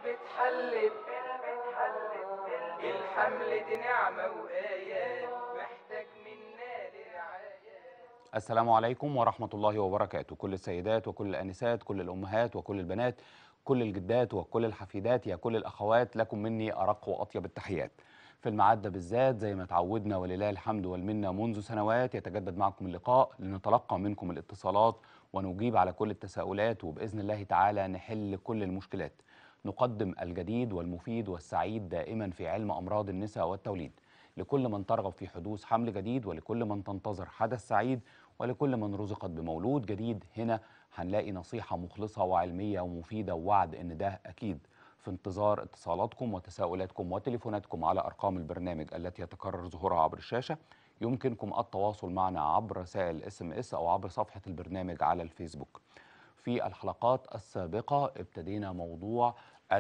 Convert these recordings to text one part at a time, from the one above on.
بتحلب الحمل دي نعمة وآيات محتاج منا لرعاية السلام عليكم ورحمة الله وبركاته كل السيدات وكل الآنسات كل الأمهات وكل البنات كل الجدات وكل الحفيدات يا كل الأخوات لكم مني أرق وأطيب التحيات في الميعاد ده بالذات زي ما تعودنا ولله الحمد والمنة منذ سنوات يتجدد معكم اللقاء لنتلقى منكم الاتصالات ونجيب على كل التساؤلات وبإذن الله تعالى نحل كل المشكلات نقدم الجديد والمفيد والسعيد دائما في علم أمراض النساء والتوليد لكل من ترغب في حدوث حمل جديد ولكل من تنتظر حدث سعيد ولكل من رزقت بمولود جديد هنا هنلاقي نصيحة مخلصة وعلمية ومفيدة ووعد إن ده أكيد في انتظار اتصالاتكم وتساؤلاتكم وتليفوناتكم على أرقام البرنامج التي يتكرر ظهورها عبر الشاشة يمكنكم التواصل معنا عبر رسائل اس ام اس أو عبر صفحة البرنامج على الفيسبوك في الحلقات السابقة ابتدينا موضوع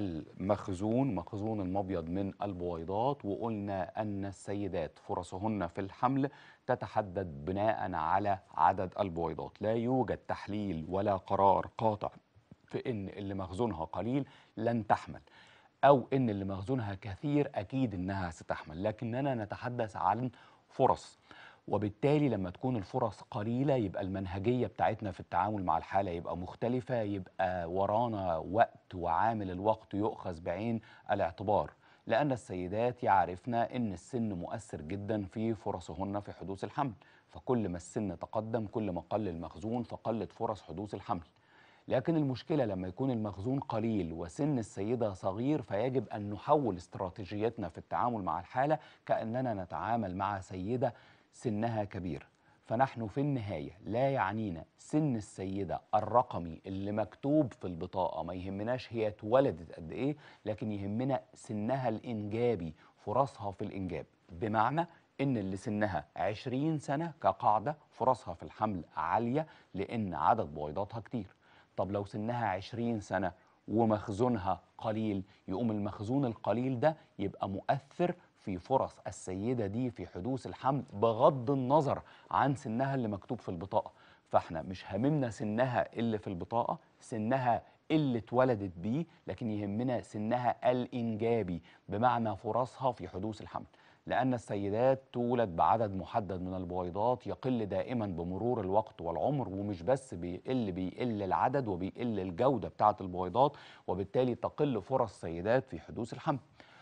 المخزون مخزون المبيض من البويضات وقلنا أن السيدات فرصهن في الحمل تتحدد بناء على عدد البويضات لا يوجد تحليل ولا قرار قاطع في ان اللي مخزونها قليل لن تحمل او ان اللي مخزونها كثير اكيد انها ستحمل لكننا نتحدث عن فرص وبالتالي لما تكون الفرص قليله يبقى المنهجيه بتاعتنا في التعامل مع الحاله يبقى مختلفه يبقى ورانا وقت وعامل الوقت يؤخذ بعين الاعتبار لان السيدات يعرفن ان السن مؤثر جدا في فرصهن في حدوث الحمل فكل ما السن تقدم كل ما قل المخزون فقلت فرص حدوث الحمل لكن المشكلة لما يكون المخزون قليل وسن السيدة صغير فيجب أن نحول استراتيجيتنا في التعامل مع الحالة كأننا نتعامل مع سيدة سنها كبير فنحن في النهاية لا يعنينا سن السيدة الرقمي اللي مكتوب في البطاقة ما يهمناش هي اتولدت قد إيه لكن يهمنا سنها الإنجابي فرصها في الإنجاب بمعنى إن اللي سنها 20 سنة كقاعدة فرصها في الحمل عالية لأن عدد بويضاتها كتير طب لو سنها 20 سنة ومخزونها قليل يقوم المخزون القليل ده يبقى مؤثر في فرص السيدة دي في حدوث الحمل بغض النظر عن سنها اللي مكتوب في البطاقة فاحنا مش هاممنا سنها اللي في البطاقة سنها اللي اتولدت بيه لكن يهمنا سنها الإنجابي بمعنى فرصها في حدوث الحمل لأن السيدات تولد بعدد محدد من البويضات يقل دائما بمرور الوقت والعمر ومش بس بيقل بيقل العدد وبيقل الجودة بتاعة البويضات وبالتالي تقل فرص السيدات في حدوث الحمل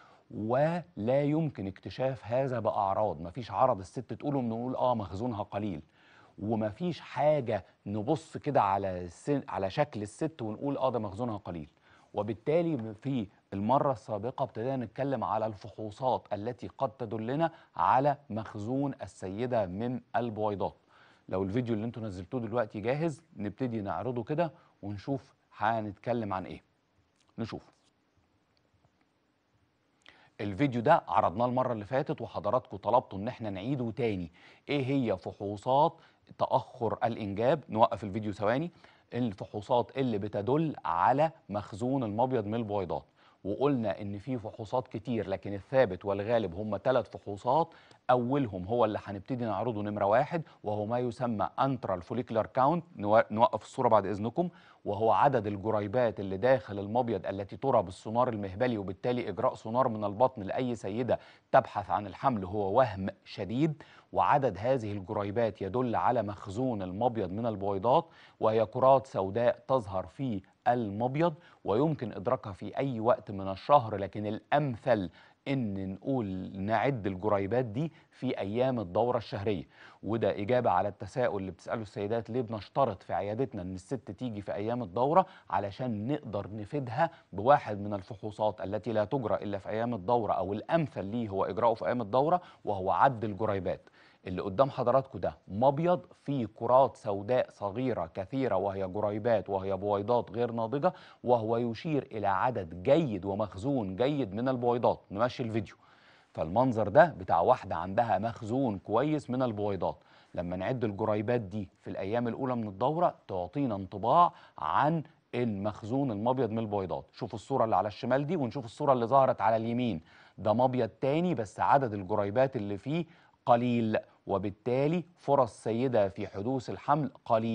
ولا يمكن اكتشاف هذا بأعراض مفيش عرض الست تقوله نقول اه مخزونها قليل ومفيش حاجة نبص كده على السن على شكل الست ونقول اه ده مخزونها قليل وبالتالي في المرة السابقة ابتدينا نتكلم على الفحوصات التي قد تدلنا على مخزون السيدة من البويضات لو الفيديو اللي انتوا نزلتوه دلوقتي جاهز نبتدي نعرضه كده ونشوف هنتكلم عن ايه نشوف الفيديو ده عرضناه المرة اللي فاتت وحضراتكم طلبتوا ان احنا نعيده تاني ايه هي فحوصات تأخر الإنجاب نوقف الفيديو ثواني الفحوصات اللي بتدل على مخزون المبيض من البويضات وقلنا ان في فحوصات كتير لكن الثابت والغالب هم ثلاث فحوصات اولهم هو اللي هنبتدي نعرضه نمره واحد وهو ما يسمى انترال فوليكولار كاونت نوقف الصوره بعد اذنكم وهو عدد الجريبات اللي داخل المبيض التي ترى بالسونار المهبلي وبالتالي اجراء سونار من البطن لاي سيده تبحث عن الحمل هو وهم شديد وعدد هذه الجريبات يدل على مخزون المبيض من البويضات وهي كرات سوداء تظهر في المبيض ويمكن ادراكها في اي وقت من الشهر لكن الامثل ان نقول نعد الجريبات دي في ايام الدوره الشهريه وده اجابه على التساؤل اللي بتساله السيدات ليه بنشترط في عيادتنا ان الست تيجي في ايام الدوره علشان نقدر نفيدها بواحد من الفحوصات التي لا تجرى الا في ايام الدوره او الامثل ليه هو اجراؤه في ايام الدوره وهو عد الجريبات اللي قدام حضراتكم ده مبيض فيه كرات سوداء صغيرة كثيرة وهي جريبات وهي بويضات غير ناضجة وهو يشير إلى عدد جيد ومخزون جيد من البويضات نمشي الفيديو فالمنظر ده بتاع واحدة عندها مخزون كويس من البويضات لما نعد الجريبات دي في الأيام الأولى من الدورة تعطينا انطباع عن المخزون المبيض من البويضات شوفوا الصورة اللي على الشمال دي ونشوف الصورة اللي ظهرت على اليمين ده مبيض تاني بس عدد الجريبات اللي فيه قليل وبالتالي فرص سيدة في حدوث الحمل قليلة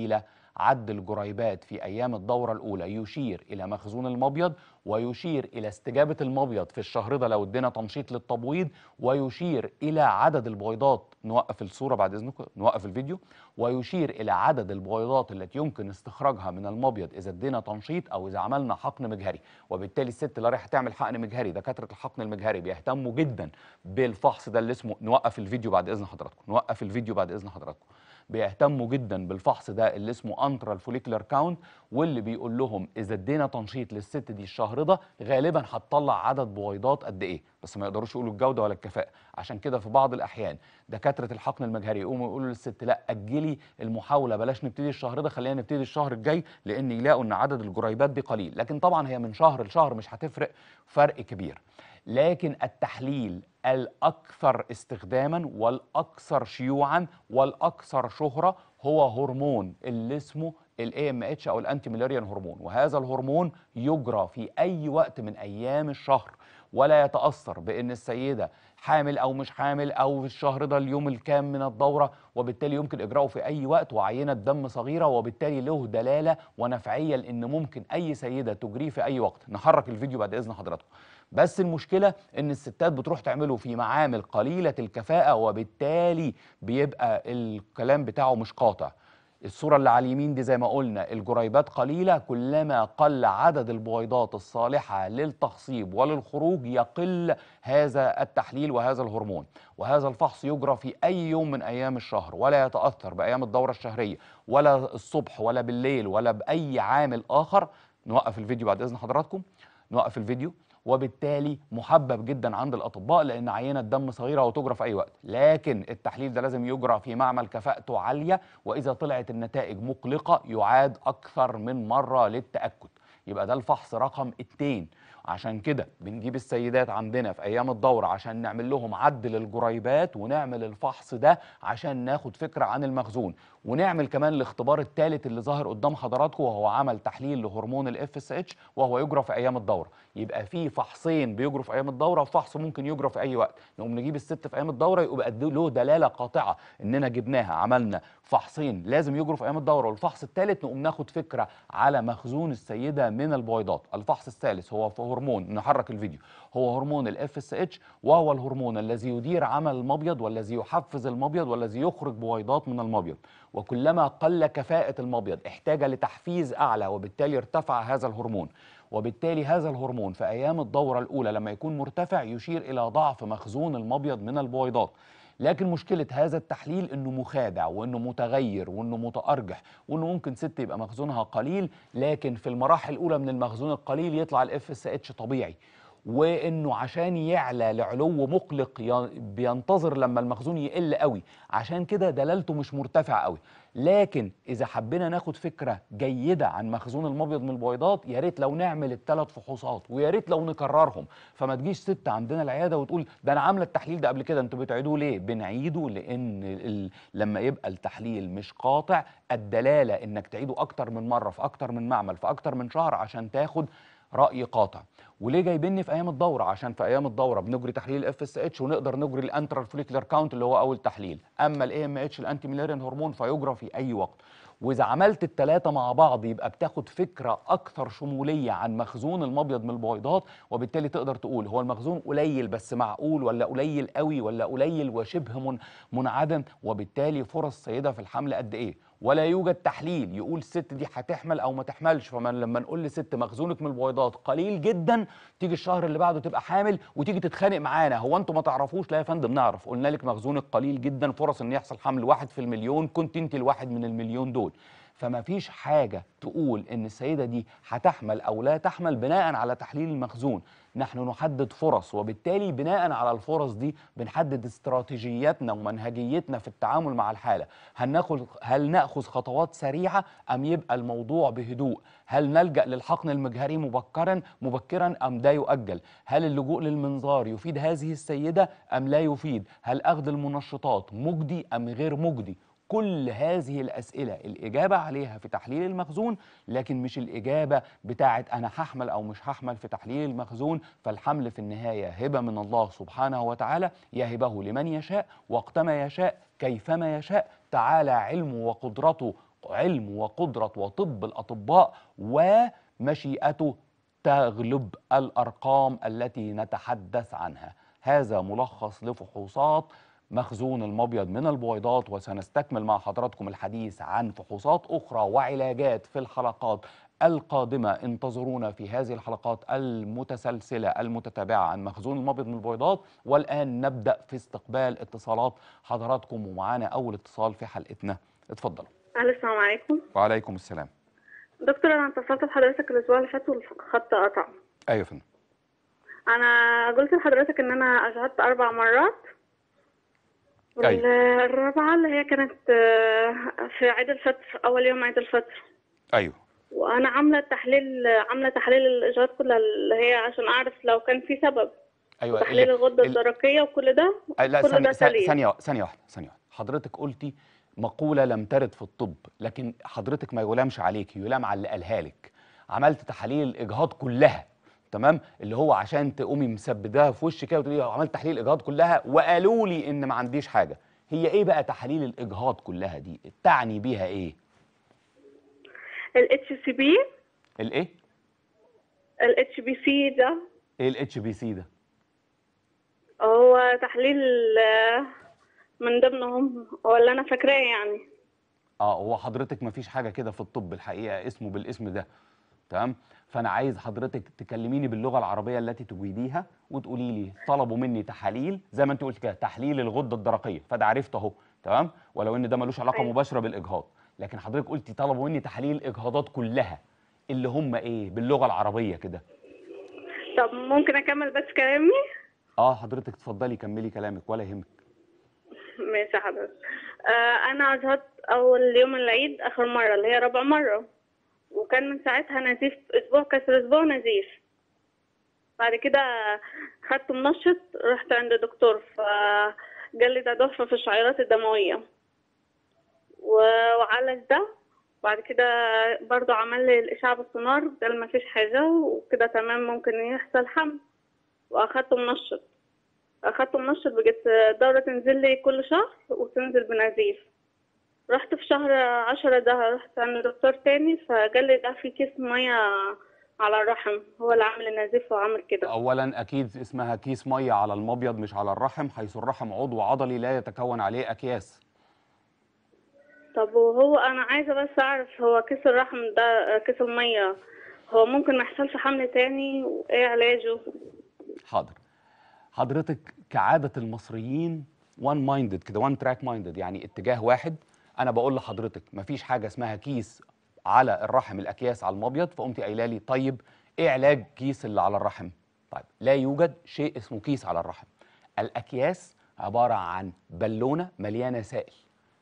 عد الجريبات في ايام الدوره الاولى يشير الى مخزون المبيض ويشير الى استجابه المبيض في الشهر ده لو ادينا تنشيط للتبويض ويشير الى عدد البويضات نوقف الصوره بعد اذنكم نوقف الفيديو ويشير الى عدد البويضات التي يمكن استخراجها من المبيض اذا ادينا تنشيط او اذا عملنا حقن مجهري وبالتالي الست اللي رايحه تعمل حقن مجهري دكاتره الحقن المجهري بيهتموا جدا بالفحص ده اللي اسمه نوقف الفيديو بعد اذن حضراتكم نوقف الفيديو بعد اذن حضراتكم بيهتموا جدا بالفحص ده اللي اسمه انترال فوليكولار كاونت واللي بيقول لهم اذا ادينا تنشيط للست دي الشهر ده غالبا هتطلع عدد بويضات قد ايه بس ما يقدروش يقولوا الجوده ولا الكفاءه عشان كده في بعض الاحيان دكاتره الحقن المجهري يقوموا يقولوا للست لا اجلي المحاوله بلاش نبتدي الشهر ده خلينا نبتدي الشهر الجاي لان يلاقوا ان عدد الجريبات دي قليل لكن طبعا هي من شهر لشهر مش هتفرق فرق كبير لكن التحليل الاكثر استخداما والاكثر شيوعا والاكثر شهره هو هرمون اللي اسمه الاي ام اتش او الانتي ميلاريان هرمون وهذا الهرمون يجرى في اي وقت من ايام الشهر ولا يتاثر بان السيده حامل او مش حامل او في الشهر ده اليوم الكام من الدوره وبالتالي يمكن اجراؤه في اي وقت وعينه دم صغيره وبالتالي له دلاله ونفعيه لان ممكن اي سيده تجريه في اي وقت نحرك الفيديو بعد اذن حضراتكم بس المشكله ان الستات بتروح تعمله في معامل قليله الكفاءه وبالتالي بيبقى الكلام بتاعه مش قاطع الصورة اللي على اليمين دي زي ما قلنا الجريبات قليلة كلما قل عدد البويضات الصالحة للتخصيب وللخروج يقل هذا التحليل وهذا الهرمون وهذا الفحص يجرى في أي يوم من أيام الشهر ولا يتأثر بأيام الدورة الشهرية ولا الصبح ولا بالليل ولا بأي عامل آخر نوقف الفيديو بعد إذن حضراتكم نوقف الفيديو وبالتالي محبب جدا عند الاطباء لان عينه دم صغيره وتجرى في اي وقت لكن التحليل ده لازم يجرى في معمل كفاءته عاليه واذا طلعت النتائج مقلقه يعاد اكثر من مره للتاكد يبقى ده الفحص رقم اتنين عشان كده بنجيب السيدات عندنا في ايام الدوره عشان نعمل لهم عد للجريبات ونعمل الفحص ده عشان ناخد فكره عن المخزون ونعمل كمان الاختبار الثالث اللي ظاهر قدام حضراتكم وهو عمل تحليل لهرمون الاف اس اتش وهو يجرى في ايام الدوره يبقى في فحصين بيجروا في ايام الدوره وفحص ممكن يجرى في اي وقت نقوم نجيب الست في ايام الدوره يبقى له دلاله قاطعه اننا جبناها عملنا فحصين لازم يجروا في ايام الدوره والفحص الثالث نقوم ناخد فكره على مخزون السيده من البويضات الفحص الثالث هو في هرمون نحرك الفيديو هو هرمون الاف اس اتش وهو الهرمون الذي يدير عمل المبيض والذي يحفز المبيض والذي يخرج بويضات من المبيض وكلما قل كفاءة المبيض احتاج لتحفيز أعلى وبالتالي ارتفع هذا الهرمون وبالتالي هذا الهرمون في أيام الدورة الأولى لما يكون مرتفع يشير إلى ضعف مخزون المبيض من البويضات لكن مشكلة هذا التحليل انه مخادع وانه متغير وانه متأرجح وانه ممكن ست يبقى مخزونها قليل لكن في المراحل الاولى من المخزون القليل يطلع الاف اس اتش طبيعي وانه عشان يعلى لعلو مقلق بينتظر لما المخزون يقل قوي عشان كده دلالته مش مرتفعه قوي لكن اذا حبينا ناخد فكره جيده عن مخزون المبيض من البويضات يا ريت لو نعمل الثلاث فحوصات ويا ريت لو نكررهم فما تجيش ست عندنا العياده وتقول ده انا عامله التحليل ده قبل كده انتوا بتعيدوه ليه بنعيده لان ال... لما يبقى التحليل مش قاطع الدلاله انك تعيده اكتر من مره في اكتر من معمل في اكتر من شهر عشان تاخد راي قاطع وليه جايبيني في ايام الدوره عشان في ايام الدوره بنجري تحليل الاف اس اتش ونقدر نجري الانترال فوليكولار كاونت اللي هو اول تحليل اما الاي ام اتش الانتي ميلاريان هرمون فيجرى في اي وقت واذا عملت الثلاثه مع بعض يبقى بتاخد فكره اكثر شموليه عن مخزون المبيض من البويضات وبالتالي تقدر تقول هو المخزون قليل بس معقول ولا قليل قوي ولا قليل وشبه من منعدم وبالتالي فرص سيده في الحمل قد ايه ولا يوجد تحليل يقول الست دي هتحمل او ما تحملش فمن لما نقول لست مخزونك من البويضات قليل جدا تيجي الشهر اللي بعده تبقى حامل وتيجي تتخانق معانا هو انتوا ما تعرفوش لا يا فندم نعرف قلنا لك مخزونك قليل جدا فرص ان يحصل حمل واحد في المليون كنت انت الواحد من المليون دول فما فيش حاجة تقول إن السيدة دي هتحمل أو لا تحمل بناء على تحليل المخزون نحن نحدد فرص وبالتالي بناء على الفرص دي بنحدد استراتيجياتنا ومنهجيتنا في التعامل مع الحالة هل ناخذ هل ناخذ خطوات سريعة أم يبقى الموضوع بهدوء هل نلجأ للحقن المجهري مبكرا مبكرا أم ده يؤجل هل اللجوء للمنظار يفيد هذه السيدة أم لا يفيد هل أخذ المنشطات مجدي أم غير مجدي كل هذه الأسئلة الإجابة عليها في تحليل المخزون لكن مش الإجابة بتاعت أنا هحمل أو مش هحمل في تحليل المخزون فالحمل في النهاية هبة من الله سبحانه وتعالى يهبه لمن يشاء وقتما يشاء كيفما يشاء تعالى علمه وقدرته علم وقدرة وطب الأطباء ومشيئته تغلب الأرقام التي نتحدث عنها هذا ملخص لفحوصات مخزون المبيض من البويضات وسنستكمل مع حضراتكم الحديث عن فحوصات أخرى وعلاجات في الحلقات القادمة انتظرونا في هذه الحلقات المتسلسلة المتتابعة عن مخزون المبيض من البويضات والآن نبدأ في استقبال اتصالات حضراتكم ومعانا أول اتصال في حلقتنا اتفضلوا الو السلام عليكم وعليكم السلام دكتور انا اتصلت بحضرتك الاسبوع اللي فات والخط قطع أيوة يا فندم انا قلت لحضرتك ان انا اجهضت اربع مرات أيوة. والرابعه اللي هي كانت آه، في عيد الفطر اول يوم عيد الفطر أيوة وانا عامله تحليل عامله تحليل الاجهاض كلها اللي هي عشان اعرف لو كان في سبب أيوة تحليل الغده ال- الدرقيه وكل ده أي لا كل ثانية ده سليم. ثانية ثانية واحدة ثانية واحدة حضرتك قلتي مقولة لم ترد في الطب لكن حضرتك ما يلامش عليك يلام على اللي قالها لك عملت تحاليل الإجهاض كلها تمام اللي هو عشان تقومي مسبداها في وشي كده وتقولي عملت تحليل الإجهاض كلها وقالوا لي إن ما عنديش حاجة هي إيه بقى تحاليل الإجهاض كلها دي تعني بيها إيه الاتش سي بي الإيه الاتش بي سي ده إيه الاتش بي سي ده هو تحليل آه، من ضمنهم ولا انا فاكراه يعني اه هو حضرتك ما فيش حاجه كده في الطب الحقيقه اسمه بالاسم ده تمام فانا عايز حضرتك تكلميني باللغه العربيه التي تجيديها وتقولي لي طلبوا مني تحاليل زي ما انت قلت كده تحليل الغده الدرقيه فده عرفت اهو تمام ولو ان ده ملوش علاقه أيوة. مباشره بالاجهاض لكن حضرتك قلتي طلبوا مني تحاليل الاجهاضات كلها اللي هم ايه باللغه العربيه كده طب ممكن اكمل بس كلامي اه حضرتك اتفضلي كملي كلامك ولا يهمك ماشي يا حضرتك آه انا اجهضت اول يوم العيد اخر مره اللي هي رابع مره وكان من ساعتها نزيف اسبوع كسر اسبوع نزيف بعد كده خدت منشط رحت عند دكتور فقال لي ده ضعف في الشعيرات الدمويه و- وعالج ده بعد كده برضو عمل لي الاشعه بالسونار قال ما فيش حاجه وكده تمام ممكن يحصل حمل واخدت منشط اخدت منشط بقت دورة تنزل لي كل شهر وتنزل بنزيف رحت في شهر عشرة ده رحت عند دكتور تاني فقال لي ده في كيس مية على الرحم هو اللي عامل النزيف وعامل كده اولا اكيد اسمها كيس ميه على المبيض مش على الرحم حيث الرحم عضو عضلي لا يتكون عليه اكياس طب وهو انا عايزة بس اعرف هو كيس الرحم ده كيس المية هو ممكن ما يحصلش حمل تاني وايه علاجه حاضر حضرتك كعادة المصريين وان مايندد كده وان تراك مايندد يعني اتجاه واحد انا بقول لحضرتك مفيش حاجة اسمها كيس على الرحم الاكياس على المبيض فقمتي قايله لي طيب ايه علاج كيس اللي على الرحم طيب لا يوجد شيء اسمه كيس على الرحم الاكياس عبارة عن بالونة مليانة سائل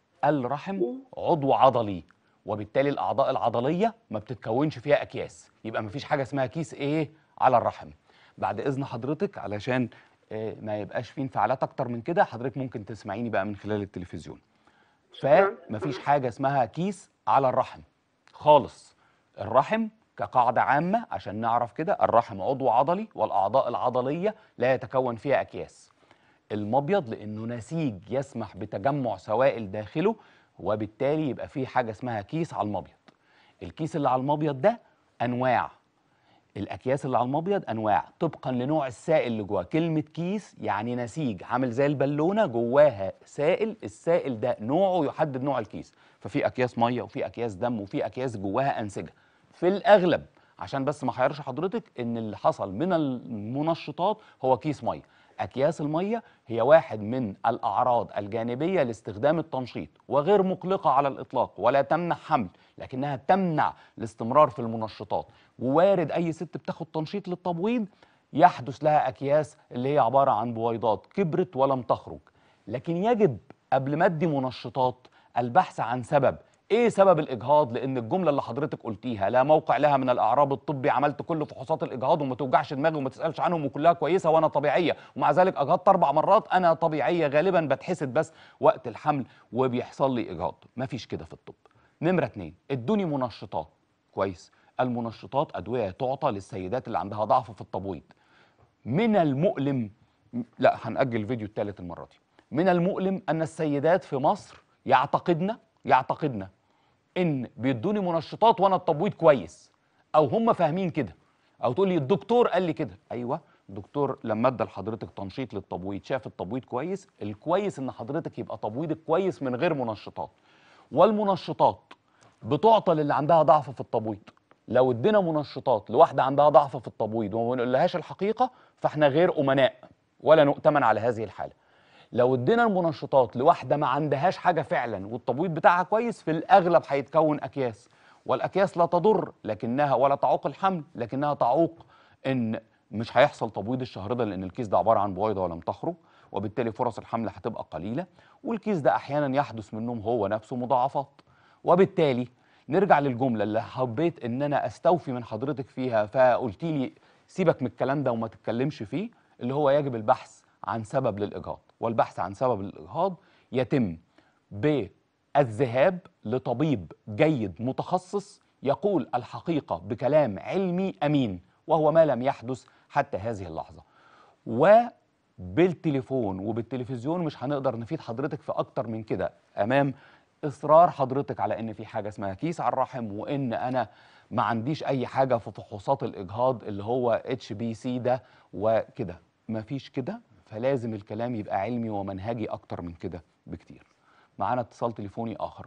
الرحم عضو عضلي وبالتالي الاعضاء العضليه ما بتتكونش فيها اكياس يبقى ما فيش حاجه اسمها كيس ايه على الرحم بعد اذن حضرتك علشان آه، ما يبقاش في انفعالات اكتر من كده حضرتك ممكن تسمعيني بقى من خلال التلفزيون شكراً. فما فيش حاجه اسمها كيس على الرحم خالص الرحم كقاعده عامه عشان نعرف كده الرحم عضو عضلي والاعضاء العضليه لا يتكون فيها اكياس المبيض لانه نسيج يسمح بتجمع سوائل داخله وبالتالي يبقى فيه حاجه اسمها كيس على المبيض الكيس اللي على المبيض ده انواع الاكياس اللي على المبيض انواع طبقا لنوع السائل اللي جواه كلمه كيس يعني نسيج عامل زي البالونه جواها سائل السائل ده نوعه يحدد نوع الكيس ففي اكياس ميه وفي اكياس دم وفي اكياس جواها انسجه في الاغلب عشان بس ما حيرش حضرتك ان اللي حصل من المنشطات هو كيس ميه اكياس الميه هي واحد من الاعراض الجانبيه لاستخدام التنشيط وغير مقلقه على الاطلاق ولا تمنع حمل لكنها تمنع الاستمرار في المنشطات ووارد اي ست بتاخد تنشيط للتبويض يحدث لها اكياس اللي هي عباره عن بويضات كبرت ولم تخرج لكن يجب قبل ما ادي منشطات البحث عن سبب ايه سبب الاجهاض لان الجمله اللي حضرتك قلتيها لا موقع لها من الاعراب الطبي عملت كل فحوصات الاجهاض وما توجعش دماغي وما تسالش عنهم وكلها كويسه وانا طبيعيه ومع ذلك اجهضت اربع مرات انا طبيعيه غالبا بتحسد بس وقت الحمل وبيحصل لي اجهاض مفيش كده في الطب نمره اتنين ادوني منشطات كويس المنشطات ادويه تعطى للسيدات اللي عندها ضعف في التبويض من المؤلم لا هنأجل الفيديو الثالث المرة دي من المؤلم أن السيدات في مصر يعتقدن يعتقدن ان بيدوني منشطات وانا التبويض كويس او هم فاهمين كده او تقول لي الدكتور قال لي كده ايوه الدكتور لما ادى لحضرتك تنشيط للتبويض شاف التبويض كويس الكويس ان حضرتك يبقى تبويضك كويس من غير منشطات والمنشطات بتعطى للي عندها ضعف في التبويض لو ادينا منشطات لواحده عندها ضعف في التبويض وما بنقولهاش الحقيقه فاحنا غير امناء ولا نؤتمن على هذه الحاله لو ادينا المنشطات لواحده ما عندهاش حاجه فعلا والتبويض بتاعها كويس في الاغلب هيتكون اكياس والاكياس لا تضر لكنها ولا تعوق الحمل لكنها تعوق ان مش هيحصل تبويض الشهر ده لان الكيس ده عباره عن بويضه ولم تخرج وبالتالي فرص الحمل هتبقى قليله والكيس ده احيانا يحدث منهم هو نفسه مضاعفات وبالتالي نرجع للجمله اللي حبيت ان انا استوفي من حضرتك فيها فقلت لي سيبك من الكلام ده وما تتكلمش فيه اللي هو يجب البحث عن سبب للاجهاض والبحث عن سبب الاجهاض يتم بالذهاب لطبيب جيد متخصص يقول الحقيقه بكلام علمي امين وهو ما لم يحدث حتى هذه اللحظه وبالتليفون وبالتلفزيون مش هنقدر نفيد حضرتك في اكتر من كده امام اصرار حضرتك على ان في حاجه اسمها كيس على الرحم وان انا ما عنديش اي حاجه في فحوصات الاجهاض اللي هو اتش بي سي ده وكده ما فيش كده فلازم الكلام يبقى علمي ومنهجي اكتر من كده بكتير معانا اتصال تليفوني اخر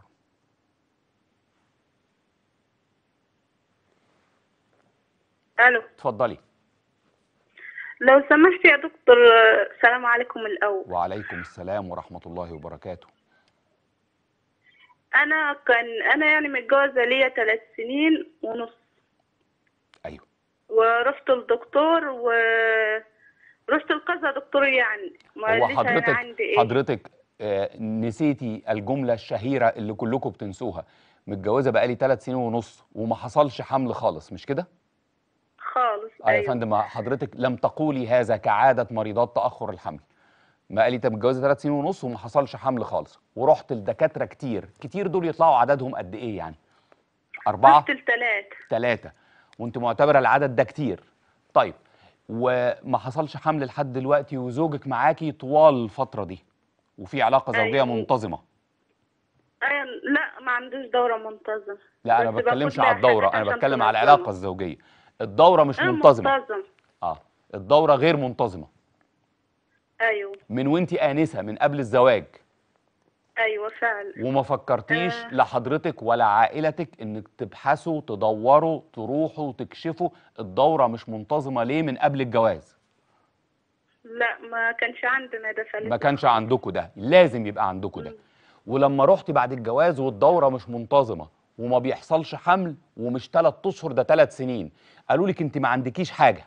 الو اتفضلي لو سمحت يا دكتور السلام عليكم الاول وعليكم السلام ورحمه الله وبركاته انا كان انا يعني متجوزه ليا ثلاث سنين ونص ايوه ورحت الدكتور و رحت لكذا دكتور يعني ما هو قاليش انا حضرتك عندي ايه حضرتك آه، نسيتي الجمله الشهيره اللي كلكم بتنسوها متجوزه بقالي ثلاث سنين ونص وما حصلش حمل خالص مش كده؟ خالص اه يا فندم حضرتك لم تقولي هذا كعاده مريضات تاخر الحمل ما قالي انت متجوزه ثلاث سنين ونص وما حصلش حمل خالص ورحت لدكاتره كتير كتير دول يطلعوا عددهم قد ايه يعني اربعه رحت الثلاث ثلاثه وانت معتبره العدد ده كتير طيب وما حصلش حمل لحد دلوقتي وزوجك معاكي طوال الفتره دي وفي علاقه زوجيه أيوة. منتظمه أيوة لا ما عندوش دوره منتظمه لا انا بس بتكلمش باخد على لها الدوره حاجات انا عشان بتكلم على تنظمها. العلاقه الزوجيه الدوره مش أنا منتظمه منتظم اه الدوره غير منتظمه ايوه من وانت انسه من قبل الزواج ايوه فعلا وما فكرتيش آه. لحضرتك ولا عائلتك انك تبحثوا تدوروا تروحوا تكشفوا الدوره مش منتظمه ليه من قبل الجواز لا ما كانش عندنا ده فلسفة ما كانش عندكم ده لازم يبقى عندكم ده ولما رحتي بعد الجواز والدوره مش منتظمه وما بيحصلش حمل ومش ثلاث اشهر ده ثلاث سنين قالوا لك انت ما عندكيش حاجه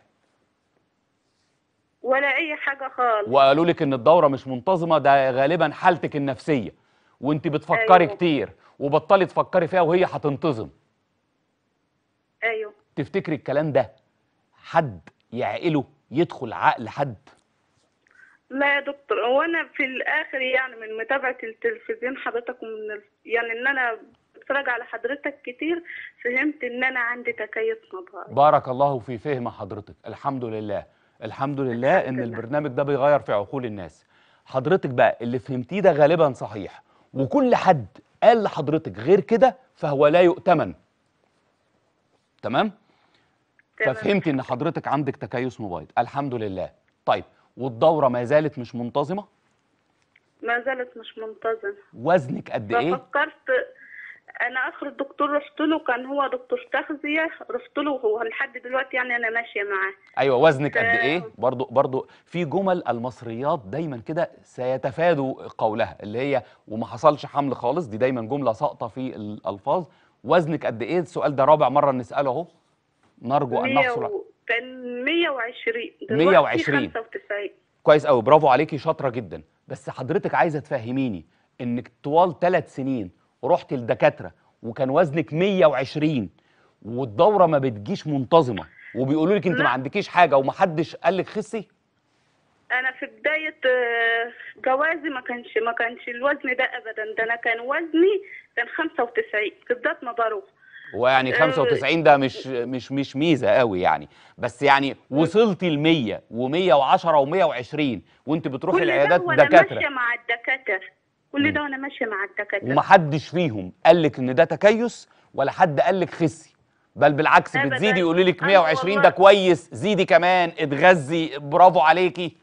ولا اي حاجه خالص وقالوا لك ان الدوره مش منتظمه ده غالبا حالتك النفسيه وانت بتفكري أيوة. كتير وبطلي تفكري فيها وهي هتنتظم ايوه تفتكري الكلام ده حد يعقله يدخل عقل حد لا يا دكتور هو انا في الاخر يعني من متابعه التلفزيون حضرتك ومن ال... يعني ان انا بتفرج على حضرتك كتير فهمت ان انا عندي تكيف مبهري بارك الله في فهم حضرتك الحمد لله الحمد لله الحمد ان لله. البرنامج ده بيغير في عقول الناس حضرتك بقى اللي فهمتيه ده غالبا صحيح وكل حد قال لحضرتك غير كده فهو لا يؤتمن تمام تمام. ففهمتي ان حضرتك عندك تكيس مبيض الحمد لله طيب والدوره ما زالت مش منتظمه ما زالت مش منتظمه وزنك قد ايه ففكرت انا اخر الدكتور رحت له كان هو دكتور تغذيه رحت له هو لحد دلوقتي يعني انا ماشيه معاه ايوه وزنك قد آه. ايه برضو برضو في جمل المصريات دايما كده سيتفادوا قولها اللي هي وما حصلش حمل خالص دي دايما جمله ساقطه في الالفاظ وزنك قد ايه السؤال ده رابع مره نساله اهو نرجو ان 100 نحصل و... كان 120 120. 95 كويس قوي برافو عليكي شاطره جدا بس حضرتك عايزه تفهميني انك طوال ثلاث سنين رحت لدكاتره وكان وزنك 120 والدوره ما بتجيش منتظمه وبيقولوا لك انت ما لا. عندكيش حاجه ومحدش قال لك خسي انا في بدايه آه، جوازي ما كانش ما كانش الوزن ده ابدا ده انا كان وزني كان 95 في بدايه ما بروح ويعني آه. 95 ده مش مش مش ميزه قوي يعني بس يعني وصلتي ل 100 و110 و120 وانت بتروحي كل ده العيادات وانا دكاتره ماشيه مع الدكاتره كل ده وانا ماشيه مع الدكاتره ومحدش فيهم قال لك ان ده تكيس ولا حد قال لك خسي بل بالعكس أبداً. بتزيدي يقولوا لك أنا 120 ده والله- كويس زيدي كمان اتغذي برافو عليكي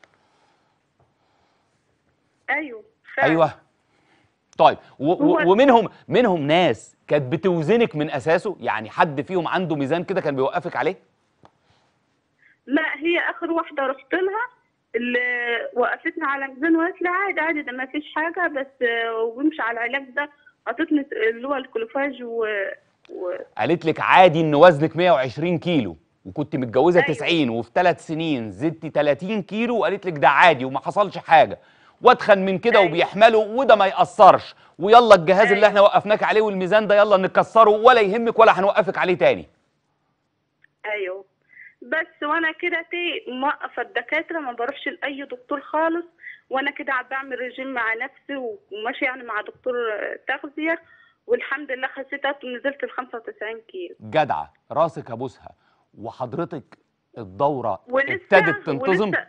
ايوه فعلا. ايوه طيب و و هو- ومنهم منهم ناس كانت بتوزنك من اساسه يعني حد فيهم عنده ميزان كده كان بيوقفك عليه لا هي اخر واحده رحت لها اللي وقفتني على ميزان وقالت لي عادي عادي ده ما فيش حاجه بس آه، وامشي على العلاج ده عطتني اللي هو الكلوفاج و, و... قالت لك عادي ان وزنك 120 كيلو وكنت متجوزه أيوة. 90 وفي ثلاث سنين زدتي 30 كيلو وقالت لك ده عادي وما حصلش حاجه واتخن من كده أيوة. وبيحمله وده ما ياثرش ويلا الجهاز اللي أيوة. احنا وقفناك عليه والميزان ده يلا نكسره ولا يهمك ولا هنوقفك عليه تاني ايوه بس وانا كده تي موقفه الدكاتره ما بروحش لاي دكتور خالص وانا كده عم بعمل رجيم مع نفسي وماشي يعني مع دكتور آه، تغذيه والحمد لله خسيت ونزلت ال 95 كيلو جدعه راسك ابوسها وحضرتك الدوره ولسه ابتدت تنتظم ولسه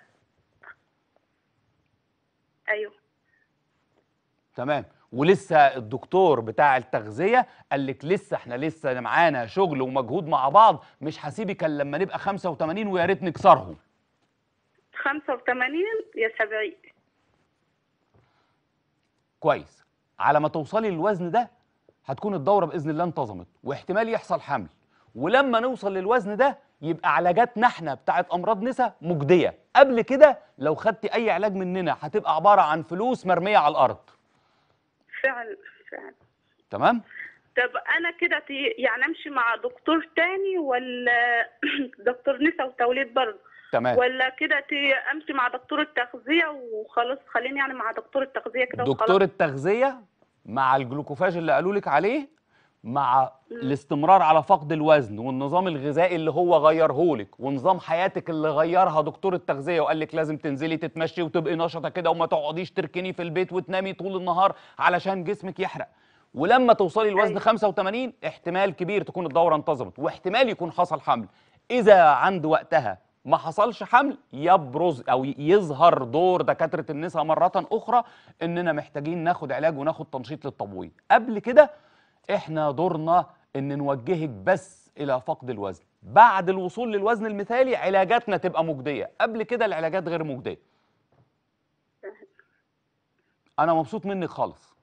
ايوه تمام ولسه الدكتور بتاع التغذيه قال لك لسه احنا لسه معانا شغل ومجهود مع بعض مش هسيبك الا لما نبقى 85 ويا ريت نكسرهم 85 يا 70 كويس على ما توصلي للوزن ده هتكون الدوره باذن الله انتظمت واحتمال يحصل حمل ولما نوصل للوزن ده يبقى علاجاتنا احنا بتاعت امراض نسا مجديه قبل كده لو خدتي اي علاج مننا هتبقى عباره عن فلوس مرميه على الارض فعلا فعلا تمام طب انا كده تي- يعني امشي مع دكتور تاني ولا دكتور نسا وتوليد برضه تمام ولا كده تي- امشي مع دكتور التغذيه وخلاص خليني يعني مع دكتور التغذيه كده دكتور وخلاص التغذيه مع الجلوكوفاج اللي قالوا لك عليه مع الاستمرار على فقد الوزن والنظام الغذائي اللي هو غيره لك ونظام حياتك اللي غيرها دكتور التغذيه وقال لك لازم تنزلي تتمشي وتبقي نشطه كده وما تقعديش تركني في البيت وتنامي طول النهار علشان جسمك يحرق ولما توصلي لوزن أيوة. 85 احتمال كبير تكون الدوره انتظمت واحتمال يكون حصل حمل اذا عند وقتها ما حصلش حمل يبرز او يظهر دور دكاتره النساء مره اخرى اننا محتاجين ناخد علاج وناخد تنشيط للتبويض قبل كده احنا دورنا ان نوجهك بس الى فقد الوزن بعد الوصول للوزن المثالي علاجاتنا تبقى مجديه قبل كده العلاجات غير مجديه انا مبسوط منك خالص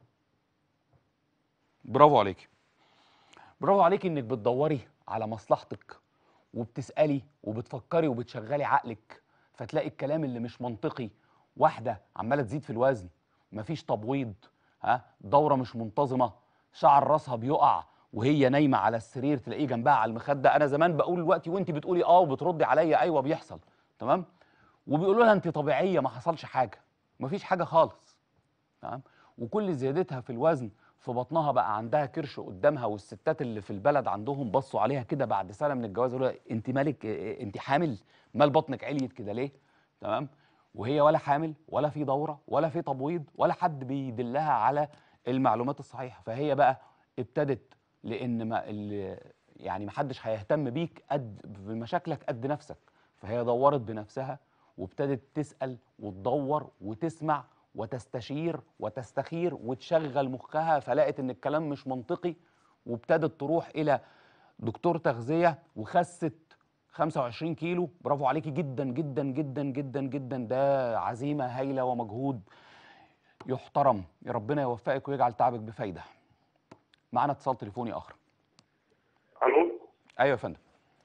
برافو عليكي برافو عليكي انك بتدوري على مصلحتك وبتسالي وبتفكري وبتشغلي عقلك فتلاقي الكلام اللي مش منطقي واحده عماله تزيد في الوزن مفيش تبويض ها دوره مش منتظمه شعر راسها بيقع وهي نايمه على السرير تلاقيه جنبها على المخده انا زمان بقول دلوقتي وانت بتقولي اه وبتردي عليا ايوه بيحصل تمام وبيقولوا لها انت طبيعيه ما حصلش حاجه مفيش حاجه خالص تمام وكل زيادتها في الوزن في بطنها بقى عندها كرش قدامها والستات اللي في البلد عندهم بصوا عليها كده بعد سنه من الجواز يقولوا لها انت مالك إيه- انت حامل مال بطنك عليت كده ليه تمام وهي ولا حامل ولا في دوره ولا في تبويض ولا حد بيدلها على المعلومات الصحيحه فهي بقى ابتدت لان ما ال- يعني ما حدش هيهتم بيك قد بمشاكلك قد نفسك فهي دورت بنفسها وابتدت تسال وتدور وتسمع وتستشير وتستخير وتشغل مخها فلقت ان الكلام مش منطقي وابتدت تروح الى دكتور تغذيه وخست 25 كيلو برافو عليكي جدا جدا جدا جدا جدا ده عزيمه هايله ومجهود يحترم يا ربنا يوفقك ويجعل تعبك بفايده معنا اتصال تليفوني اخر الو ايوه يا فندم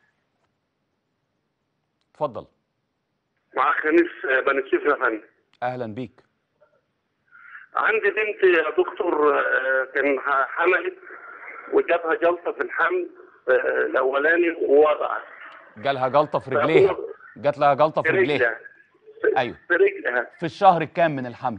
اتفضل مع خميس بني سويف يا فندم اهلا بيك عندي بنت يا دكتور آه، كان ح- حملت وجابها جلطه في الحمل آه، الاولاني ووضعت جالها جلطه في رجليها جات لها جلطه في في رجليها رجلها في- أيوة. في رجلها في الشهر الكام من الحمل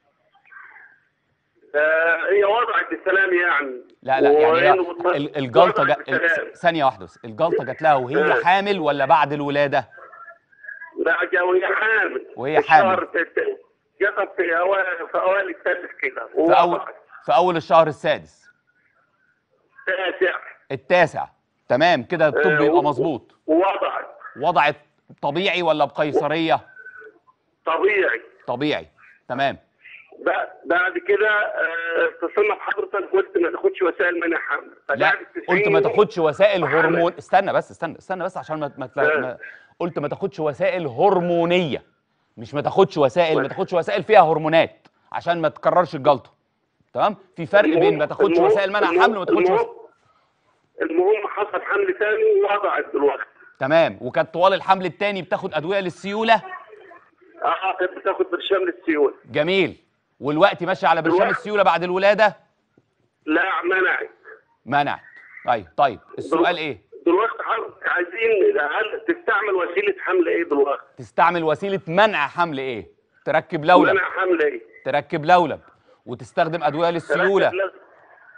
آه، هي وضعت بالسلام يعني لا لا يعني هي وإن- وض- ال- الجلطه وضعت جا... بالسلام. ال- ثانيه واحده بس الجلطه جات لها وهي آه. حامل ولا بعد الولاده لا جا وهي حامل وهي في الشهر حامل. الت- جت في اوائل في اوائل التاسع كده في اول ووضعت في اول الشهر السادس تاسع التاسع تمام كده الطب آه، يبقى و- مظبوط ووضعت وضعت طبيعي ولا بقيصريه طبيعي طبيعي تمام بعد بعد كده آه، اتصلنا بحضرتك قلت ما تاخدش وسائل منع حمل لا فبعد قلت ما 90 تاخدش وسائل وحمل. هرمون استنى بس استنى استنى بس عشان ما, ما, تلا... ما... قلت ما تاخدش وسائل هرمونيه مش ما تاخدش وسائل ما تاخدش وسائل فيها هرمونات عشان ما تكررش الجلطه تمام في فرق بين ما المهم- تاخدش المهم- وسائل منع المهم- حمل وما تاخدش وسائل المهم- المهم حصل حمل ثاني ووضعت دلوقتي تمام وكانت طوال الحمل الثاني بتاخد ادويه للسيوله اه كانت بتاخد برشام للسيول جميل والوقت ماشي على برشام دلوقتي- السيوله بعد الولاده لا منعت منع طيب طيب السؤال ايه دلوقتي حضرتك عايزين هل تستعمل وسيله حمل ايه دلوقتي؟ تستعمل وسيله منع حمل ايه تركب لولب منع حمل ايه؟ تركب لولب وتستخدم ادويه للسيوله تركب لو-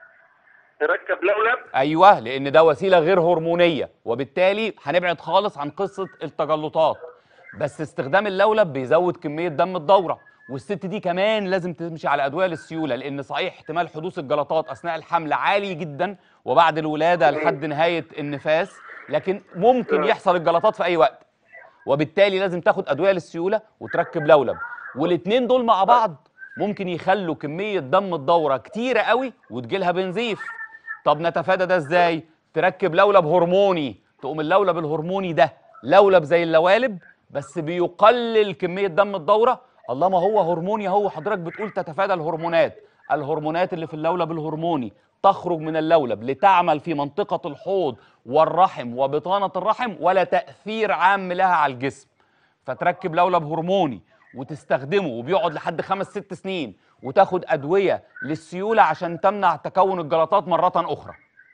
تركب لولب ايوه لان ده وسيله غير هرمونيه وبالتالي هنبعد خالص عن قصه التجلطات بس استخدام اللولب بيزود كميه دم الدوره والست دي كمان لازم تمشي على ادويه للسيوله لان صحيح احتمال حدوث الجلطات اثناء الحمل عالي جدا وبعد الولاده لحد نهايه النفاس لكن ممكن يحصل الجلطات في اي وقت وبالتالي لازم تاخد ادويه للسيوله وتركب لولب والاثنين دول مع بعض ممكن يخلوا كميه دم الدوره كتيره قوي وتجيلها بنزيف طب نتفادى ده ازاي تركب لولب هرموني تقوم اللولب الهرموني ده لولب زي اللوالب بس بيقلل كميه دم الدوره الله ما هو هرموني اهو حضرتك بتقول تتفادى الهرمونات الهرمونات اللي في اللولب الهرموني تخرج من اللولب لتعمل في منطقة الحوض والرحم وبطانة الرحم ولا تأثير عام لها على الجسم فتركب لولب هرموني وتستخدمه وبيقعد لحد خمس ست سنين وتاخد أدوية للسيولة عشان تمنع تكون الجلطات مرة أخرى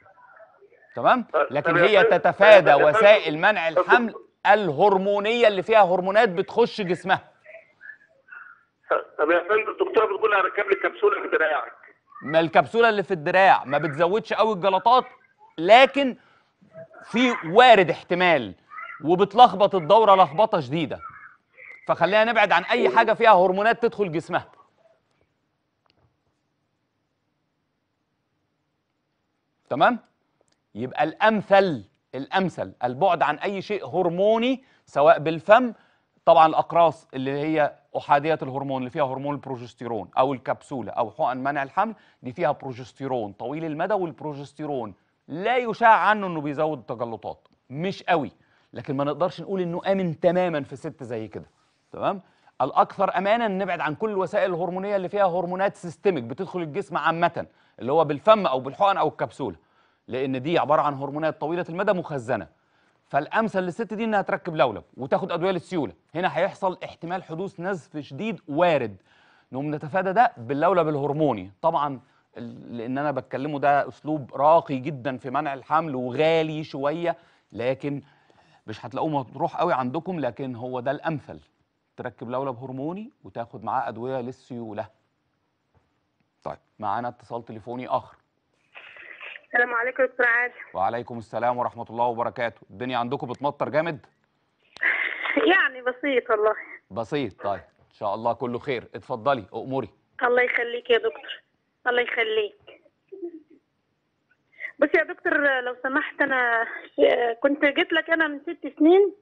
تمام لكن طب يا هي فندم- تتفادى طب يا فندم- وسائل منع طب- الحمل الهرمونية اللي فيها هرمونات بتخش جسمها طب يا فندم الدكتوره بتقول هركب لي كبسوله في دراعك ما الكبسوله اللي في الدراع ما بتزودش قوي الجلطات لكن في وارد احتمال وبتلخبط الدوره لخبطه شديده فخلينا نبعد عن اي حاجه فيها هرمونات تدخل جسمها تمام يبقى الامثل الامثل البعد عن اي شيء هرموني سواء بالفم طبعا الاقراص اللي هي احاديه الهرمون اللي فيها هرمون البروجستيرون او الكبسوله او حقن منع الحمل دي فيها بروجستيرون طويل المدى والبروجستيرون لا يشاع عنه انه بيزود التجلطات مش قوي لكن ما نقدرش نقول انه امن تماما في ست زي كده تمام الاكثر امانا نبعد عن كل الوسائل الهرمونيه اللي فيها هرمونات سيستميك بتدخل الجسم عامه اللي هو بالفم او بالحقن او الكبسوله لان دي عباره عن هرمونات طويله المدى مخزنه فالامثل للست دي انها تركب لولب وتاخد ادويه للسيوله هنا هيحصل احتمال حدوث نزف شديد وارد نقوم نتفادى ده باللولب الهرموني طبعا ال- لان انا بتكلمه ده اسلوب راقي جدا في منع الحمل وغالي شويه لكن مش هتلاقوه مطروح قوي عندكم لكن هو ده الامثل تركب لولب هرموني وتاخد معاه ادويه للسيوله طيب معانا اتصال تليفوني اخر السلام عليكم يا دكتور عادل وعليكم السلام ورحمه الله وبركاته الدنيا عندكم بتمطر جامد يعني بسيط والله بسيط طيب ان شاء الله كله خير اتفضلي اموري الله يخليك يا دكتور الله يخليك بص يا دكتور لو سمحت انا كنت جيت لك انا من ست سنين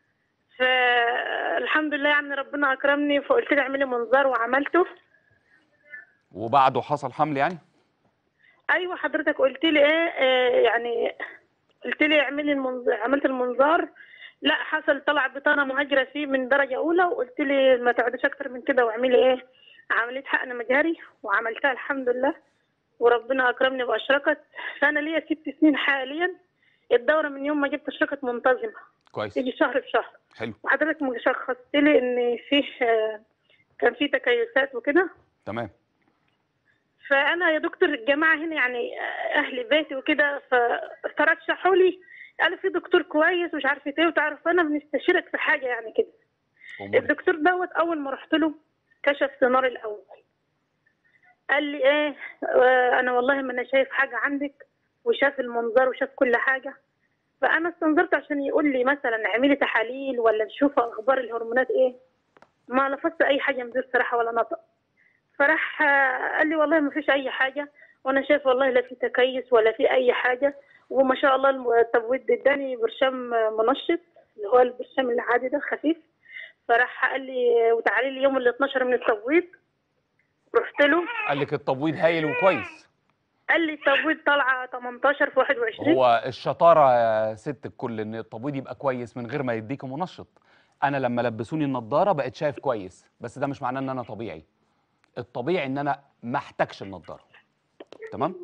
فالحمد لله يعني ربنا اكرمني فقلت لي اعملي منظار وعملته وبعده حصل حمل يعني ايوه حضرتك قلت لي ايه آه، يعني قلت لي اعملي المنظار عملت المنظار لا حصل طلع بطانه مهاجره فيه من درجه اولى وقلت لي ما تقعديش اكتر من كده واعملي ايه عمليه حقن مجهري وعملتها الحمد لله وربنا اكرمني واشركت فانا ليا ست سنين حاليا الدوره من يوم ما جبت اشركت منتظمه كويس تيجي شهر بشهر حلو وحضرتك شخصت لي ان فيه آه، كان في تكيسات وكده تمام فانا يا دكتور الجماعه هنا يعني اهل بيتي وكده ف- فرشحوا لي قالوا في دكتور كويس ومش عارفه ايه وتعرف انا بنستشيرك في حاجه يعني كده اموري الدكتور دوت اول ما رحت له كشف سونار الاول قال لي ايه آه، انا والله ما انا شايف حاجه عندك وشاف المنظر وشاف كل حاجه فانا استنظرت عشان يقول لي مثلا اعملي تحاليل ولا نشوف اخبار الهرمونات ايه ما لفظت اي حاجه من دي الصراحه ولا نطق فراح آه، قال لي والله ما فيش اي حاجه وانا شايف والله لا في تكيس ولا في اي حاجه وما شاء الله الم- التبويض اداني برشام آه، منشط اللي هو البرشام العادي ده خفيف فراح قال لي وتعالي لي يوم ال 12 من التبويض رحت له قال لك التبويض هايل وكويس قال لي التبويض طالعه 18 في 21 هو الشطاره يا ست الكل ان التبويض يبقى كويس من غير ما يديك منشط انا لما لبسوني النضاره بقيت شايف كويس بس ده مش معناه ان انا طبيعي الطبيعي ان انا ما احتاجش النضاره تمام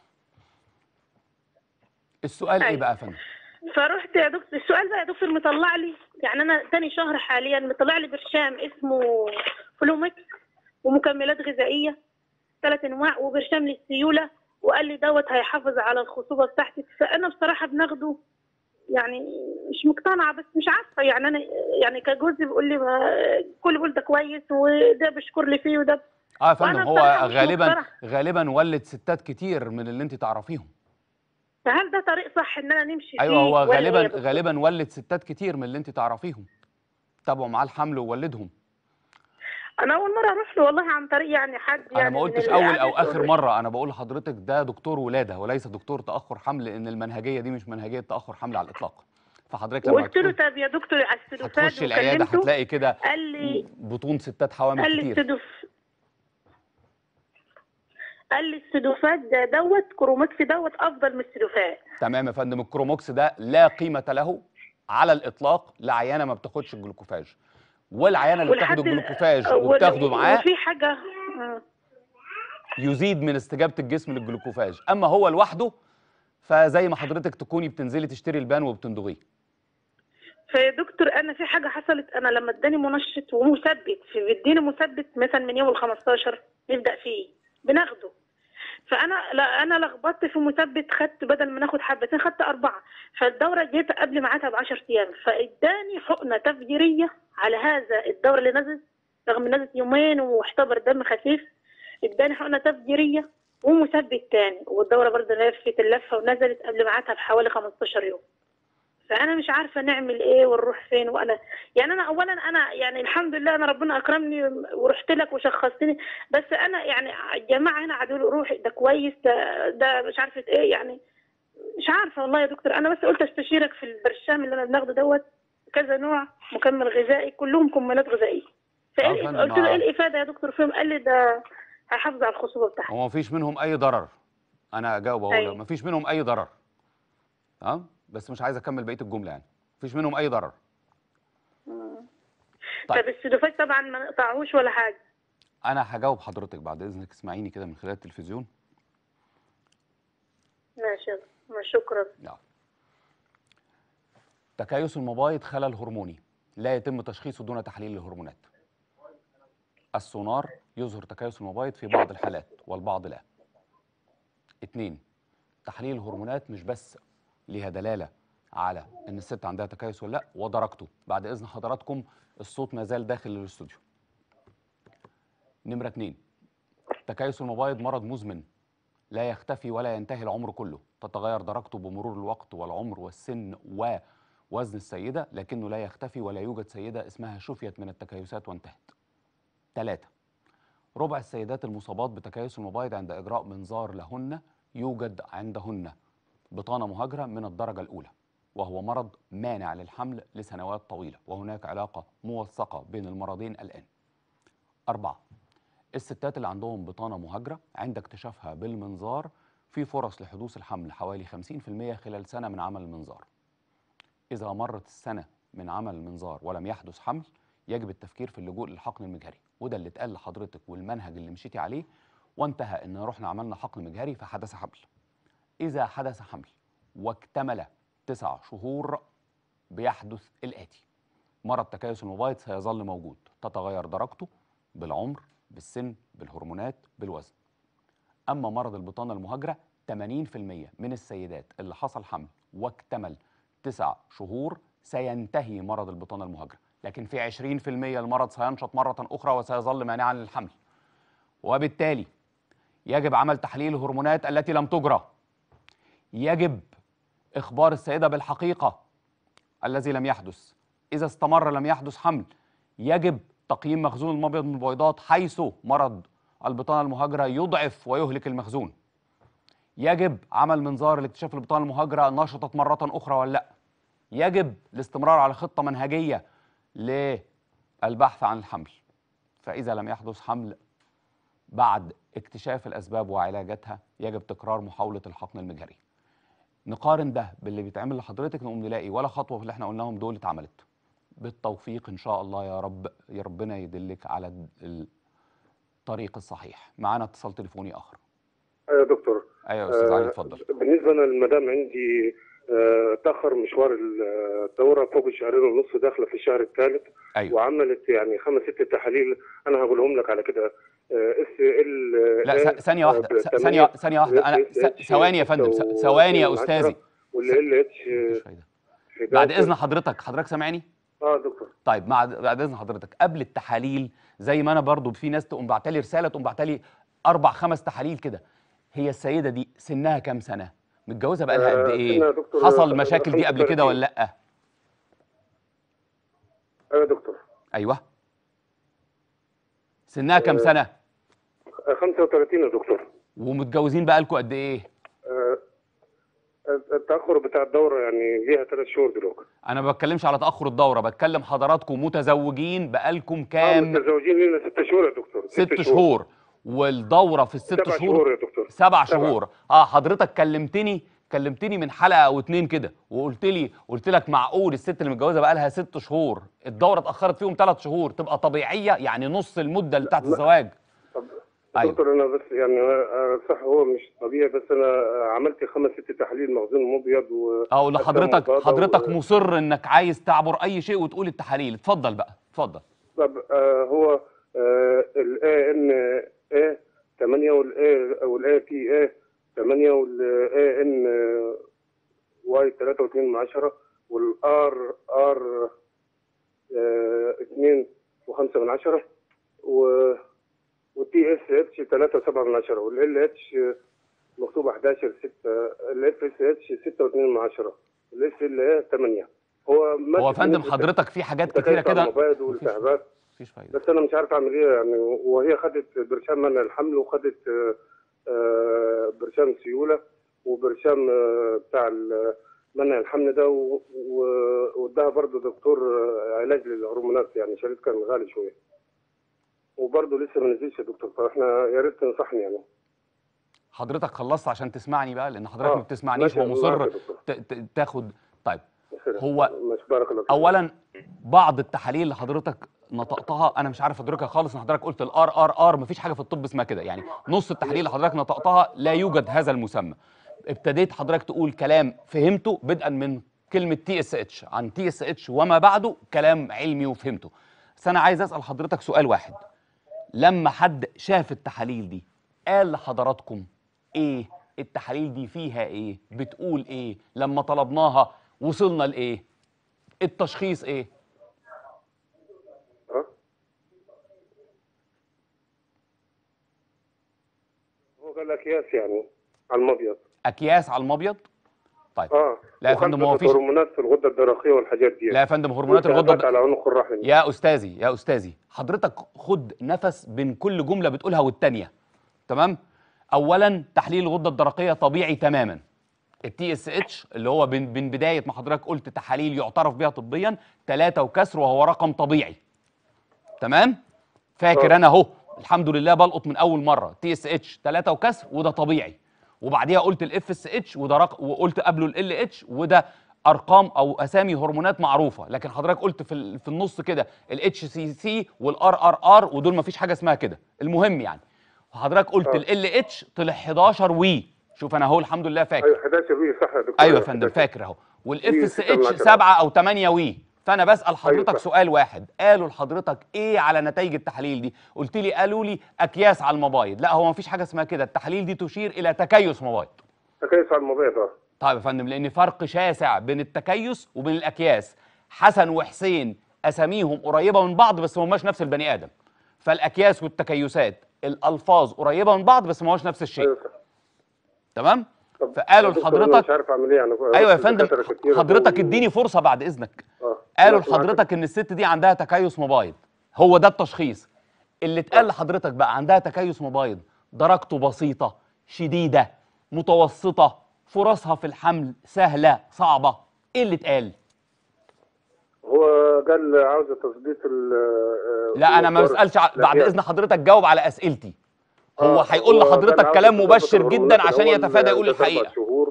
السؤال ايه أيوة. بقى يا فندم فرحت يا دكتور السؤال بقى يا دكتور مطلع لي يعني انا تاني شهر حاليا مطلع لي برشام اسمه فلومكس ومكملات غذائيه ثلاث انواع وبرشام للسيوله وقال لي دوت هيحافظ على الخصوبه بتاعتي فانا بصراحه بناخده يعني مش مقتنعه بس مش عارفه يعني انا يعني كجوزي بيقول لي ما- كل بيقول ده كويس وده بيشكر لي فيه وده اه يا فندم وأنا هو بصراحة مش غالبا مقتنعة. غالبا ولد ستات كتير من اللي انت تعرفيهم فهل ده طريق صح ان انا نمشي فيه ايوه هو ولا إيه يا غالبا دكتور؟ غالبا ولد ستات كتير من اللي انت تعرفيهم تابعوا معاه الحمل وولدهم انا اول مره اروح له والله عن طريق يعني حد يعني انا ما من قلتش اللي اول او قاعد اخر يقول- مره انا بقول لحضرتك ده دكتور ولاده وليس دكتور تاخر حمل لان المنهجيه دي مش منهجيه تاخر حمل على الاطلاق فحضرتك لما وقلت له هتكون- طب يا دكتور على السدوفات هتخش العياده وكلمته هتلاقي كده قال لي بطون ستات حوامل قال لي كتير السدوف قال لي السدوفات ده دوت كرومكس دوت افضل من السدوفات تمام يا فندم الكروموكس ده لا قيمه له على الاطلاق لعيانه ما بتاخدش الجلوكوفاج والعيانه اللي بتاخد ولحد ال- الجلوكوفاج وال- وبتاخده معاه وفي حاجه آه. يزيد من استجابه الجسم للجلوكوفاج اما هو لوحده فزي ما حضرتك تكوني بتنزلي تشتري البان وبتندغيه فيا دكتور انا في حاجه حصلت انا لما اداني منشط ومثبت في بيديني مثبت مثلا من يوم ال 15 نبدا فيه بناخده فانا لا انا لخبطت في مثبت خدت بدل ما ناخد حبتين خدت اربعه فالدوره جيت قبل ميعادها ب 10 ايام فاداني حقنه تفجيريه على هذا الدوره اللي نزلت رغم إن نزلت يومين واحتبر دم خفيف اداني حقنه تفجيريه ومثبت تاني والدوره برضه لفت اللفه ونزلت قبل ميعادها بحوالي 15 يوم فانا مش عارفه نعمل ايه ونروح فين وانا يعني انا اولا انا يعني الحمد لله انا ربنا اكرمني ورحت لك وشخصتني بس انا يعني الجماعه هنا قعدوا يقولوا روحي ده كويس ده ده مش عارفه ايه يعني مش عارفه والله يا دكتور انا بس قلت استشيرك في البرشام اللي انا بناخده دوت كذا نوع مكمل غذائي كلهم مكملات غذائيه آه، فقال فندم، قلت له آه. ايه الافاده يا دكتور فيهم قال لي ده هيحافظ على الخصوبه بتاعتي هو مفيش منهم اي ضرر انا اجاوب اقول أيوة. مفيش منهم اي ضرر تمام بس مش عايز اكمل بقيه الجمله يعني مفيش منهم اي ضرر طيب. طب السلوفات طبعا ما نقطعهوش ولا حاجه انا هجاوب حضرتك بعد اذنك اسمعيني كده من خلال التلفزيون ماشي يا دكتور. شكرا نعم تكيس المبايض خلل هرموني لا يتم تشخيصه دون تحليل الهرمونات السونار يظهر تكيس المبايض في بعض الحالات والبعض لا اتنين تحليل الهرمونات مش بس ليها دلالة على ان الست عندها تكيس ولا لا ودرجته بعد اذن حضراتكم الصوت ما زال داخل الاستوديو نمرة اتنين تكيس المبايض مرض مزمن لا يختفي ولا ينتهي العمر كله تتغير درجته بمرور الوقت والعمر والسن ووزن السيدة لكنه لا يختفي ولا يوجد سيدة اسمها شفيت من التكيسات وانتهت ثلاثة ربع السيدات المصابات بتكيس المبايض عند إجراء منظار لهن يوجد عندهن بطانة مهاجرة من الدرجة الأولى وهو مرض مانع للحمل لسنوات طويلة وهناك علاقة موثقة بين المرضين الآن أربعة الستات اللي عندهم بطانة مهاجرة عند اكتشافها بالمنظار في فرص لحدوث الحمل حوالي 50% خلال سنة من عمل المنظار إذا مرت السنة من عمل المنظار ولم يحدث حمل يجب التفكير في اللجوء للحقن المجهري وده اللي اتقال لحضرتك والمنهج اللي مشيتي عليه وانتهى ان رحنا عملنا حقن مجهري فحدث حمل إذا حدث حمل واكتمل تسع شهور بيحدث الآتي مرض تكيس المبايض سيظل موجود تتغير درجته بالعمر بالسن بالهرمونات بالوزن أما مرض البطانة المهاجرة 80% من السيدات اللي حصل حمل واكتمل تسع شهور سينتهي مرض البطانة المهاجرة لكن في 20% المرض سينشط مرة أخرى وسيظل مانعا للحمل وبالتالي يجب عمل تحليل الهرمونات التي لم تجرى يجب إخبار السيدة بالحقيقة الذي لم يحدث إذا استمر لم يحدث حمل يجب تقييم مخزون المبيض من البويضات حيث مرض البطانة المهاجرة يضعف ويهلك المخزون يجب عمل منظار لاكتشاف البطانة المهاجرة نشطت مرة أخرى ولا لا يجب الاستمرار على خطة منهجية للبحث عن الحمل فإذا لم يحدث حمل بعد اكتشاف الاسباب وعلاجاتها يجب تكرار محاوله الحقن المجهري نقارن ده باللي بيتعمل لحضرتك نقوم نلاقي ولا خطوه في اللي احنا قلناهم دول اتعملت بالتوفيق ان شاء الله يا رب يا ربنا يدلك على ال- الطريق الصحيح معانا اتصال تليفوني اخر ايوه يا دكتور ايوه يا استاذ علي آه، اتفضل بالنسبه انا المدام عندي آه، تاخر مشوار الدوره فوق الشهرين ونص داخله في الشهر الثالث ايوه وعملت يعني خمس ست تحاليل انا هقولهم لك على كده اس ال لا ث- ثانيه واحده ث- ثانيه ثانيه واحده انا ث- ثواني يا فندم ث- ثواني يا استاذي والال اتش مفيش فايدة. بعد اذن حضرتك حضرتك سامعني اه دكتور طيب مع بعد اذن حضرتك قبل التحاليل زي ما انا برضو في ناس تقوم بعتلي رساله تقوم بعتلي اربع خمس تحاليل كده هي السيده دي سنها كام سنه متجوزه بقالها قد آه، ايه سنها يا دكتور حصل مشاكل دي قبل كده 35. ولا لا ايوه يا دكتور ايوه سنها كام آه، سنه آه، 35 يا دكتور ومتجوزين بقالكوا قد ايه آه، التاخر بتاع الدوره يعني ليها ثلاث شهور دلوقتي انا ما بتكلمش على تاخر الدوره بتكلم حضراتكم متزوجين بقالكم آه، كام متزوجين لنا ست شهور يا دكتور ست شهور والدوره في الست سبع شهور شهور يا دكتور سبع سبع. شهور اه حضرتك كلمتني كلمتني من حلقه او اتنين كده وقلت لي قلت لك معقول الست اللي متجوزه بقى لها ست شهور الدوره اتاخرت فيهم ثلاث شهور تبقى طبيعيه يعني نص المده اللي بتاعت لا. الزواج طب أيوة. دكتور انا بس يعني آه، صح هو مش طبيعي بس انا عملت خمس ست تحاليل مخزون مبيض و او لحضرتك مضادة حضرتك و- مصر انك عايز تعبر اي شيء وتقول التحاليل اتفضل بقى اتفضل طب آه هو الاي ان اي 8 والاي والاي تي اي 8 والاي ان واي 3.2 من 10 والار ار 2 و5 من 10 و والتي اس اتش 3.7 من 10 والال اتش مكتوب 11 6 الاف اس اتش 6.2 من 10 الاس ال اي 8 هو ماشي هو يا فندم بنسبة حضرتك في حاجات كتيره تكيف على كده المبايض مفيش- والالتهابات مفيش فايده بس انا مش عارف اعمل ايه يعني وهي خدت برشام منع الحمل وخدت آه، آه، برشام سيوله وبرشام آه، بتاع ال- منع الحمل ده و- و- واداها برضه دكتور آه، علاج للهرمونات يعني شريط كان غالي شويه وبرضه لسه ما نزلش يا دكتور فاحنا يا ريت تنصحني يعني حضرتك خلصت عشان تسمعني بقى لان حضرتك آه، ما بتسمعنيش ماشي، ومصر معاك يا دكتور. ت- ت- تاخد طيب هو مش بارك الله فيك. اولا بعض التحاليل اللي حضرتك نطقتها انا مش عارف ادركها خالص ان حضرتك قلت الار ار ار مفيش حاجه في الطب اسمها كده يعني نص التحاليل اللي حضرتك نطقتها لا يوجد هذا المسمى ابتديت حضرتك تقول كلام فهمته بدءا من كلمه تي اس اتش عن تي اس اتش وما بعده كلام علمي وفهمته بس انا عايز اسال حضرتك سؤال واحد لما حد شاف التحاليل دي قال لحضراتكم ايه التحاليل دي فيها ايه بتقول ايه لما طلبناها وصلنا لايه التشخيص ايه اه هو قال لك ياس يعني على المبيض اكياس على المبيض طيب اه لا يا فندم، هو وخمسة مفيش- هرمونات في الغده الدرقيه والحاجات دي لا يا فندم هرمونات والتهابات الغده على عنق الرحم يا استاذي يا استاذي حضرتك خد نفس بين كل جمله بتقولها والتانيه تمام اولا تحليل الغده الدرقيه طبيعي تماما التي اس اتش اللي هو من من بدايه ما حضرتك قلت تحاليل يعترف بها طبيا ثلاثة وكسر وهو رقم طبيعي تمام فاكر آه. انا اهو الحمد لله بلقط من اول مره تي اس اتش 3 وكسر وده طبيعي وبعديها قلت الاف اس اتش وده رق... وقلت قبله ال اتش وده ارقام او اسامي هرمونات معروفه لكن حضرتك قلت في ال- في النص كده الاتش سي سي والار ار ار ودول ما فيش حاجه اسمها كده المهم يعني حضرتك قلت آه. ال اتش طلع 11 وي شوف انا اهو الحمد لله فاكر ايوه 11 وي صح يا دكتور ايوه يا فندم 11. فاكر اهو والاف وي اس ستة من اتش عشرة. 7 او 8 وي فانا بسال حضرتك صح. سؤال واحد قالوا لحضرتك ايه على نتائج التحاليل دي قلت لي قالوا لي اكياس على المبايض لا هو مفيش حاجه اسمها كده التحاليل دي تشير الى تكيس مبايض تكيس على المبيض اه طيب يا فندم لان فرق شاسع بين التكيس وبين الاكياس حسن وحسين اساميهم قريبه من بعض بس ما هماش نفس البني ادم فالاكياس والتكيسات الالفاظ قريبه من بعض بس ما هوش نفس الشيء ايوه صح تمام طب فقالوا يا دكتور أنا لحضرتك مش عارف اعمل ايه يعني ايوه يا رحت فندم لدكاترة كتير حضرتك و- اديني فرصه بعد اذنك اه قالوا معاك- معاك. لحضرتك ان الست دي عندها تكيس مبايض هو ده التشخيص اللي اتقال لحضرتك بقى عندها تكيس مبايض درجته بسيطه شديده متوسطه فرصها في الحمل سهله صعبه ايه اللي اتقال هو قال عاوزه تظبيط ال لا انا ما المقدار بسالش ع- بعد الأحياء. اذن حضرتك جاوب على اسئلتي هو آه، هيقول هو لحضرتك كان عاوز كلام يظبط مبشر الهرمونات جدا عشان الأول يتفادى يقول عند أربع الحقيقه شهور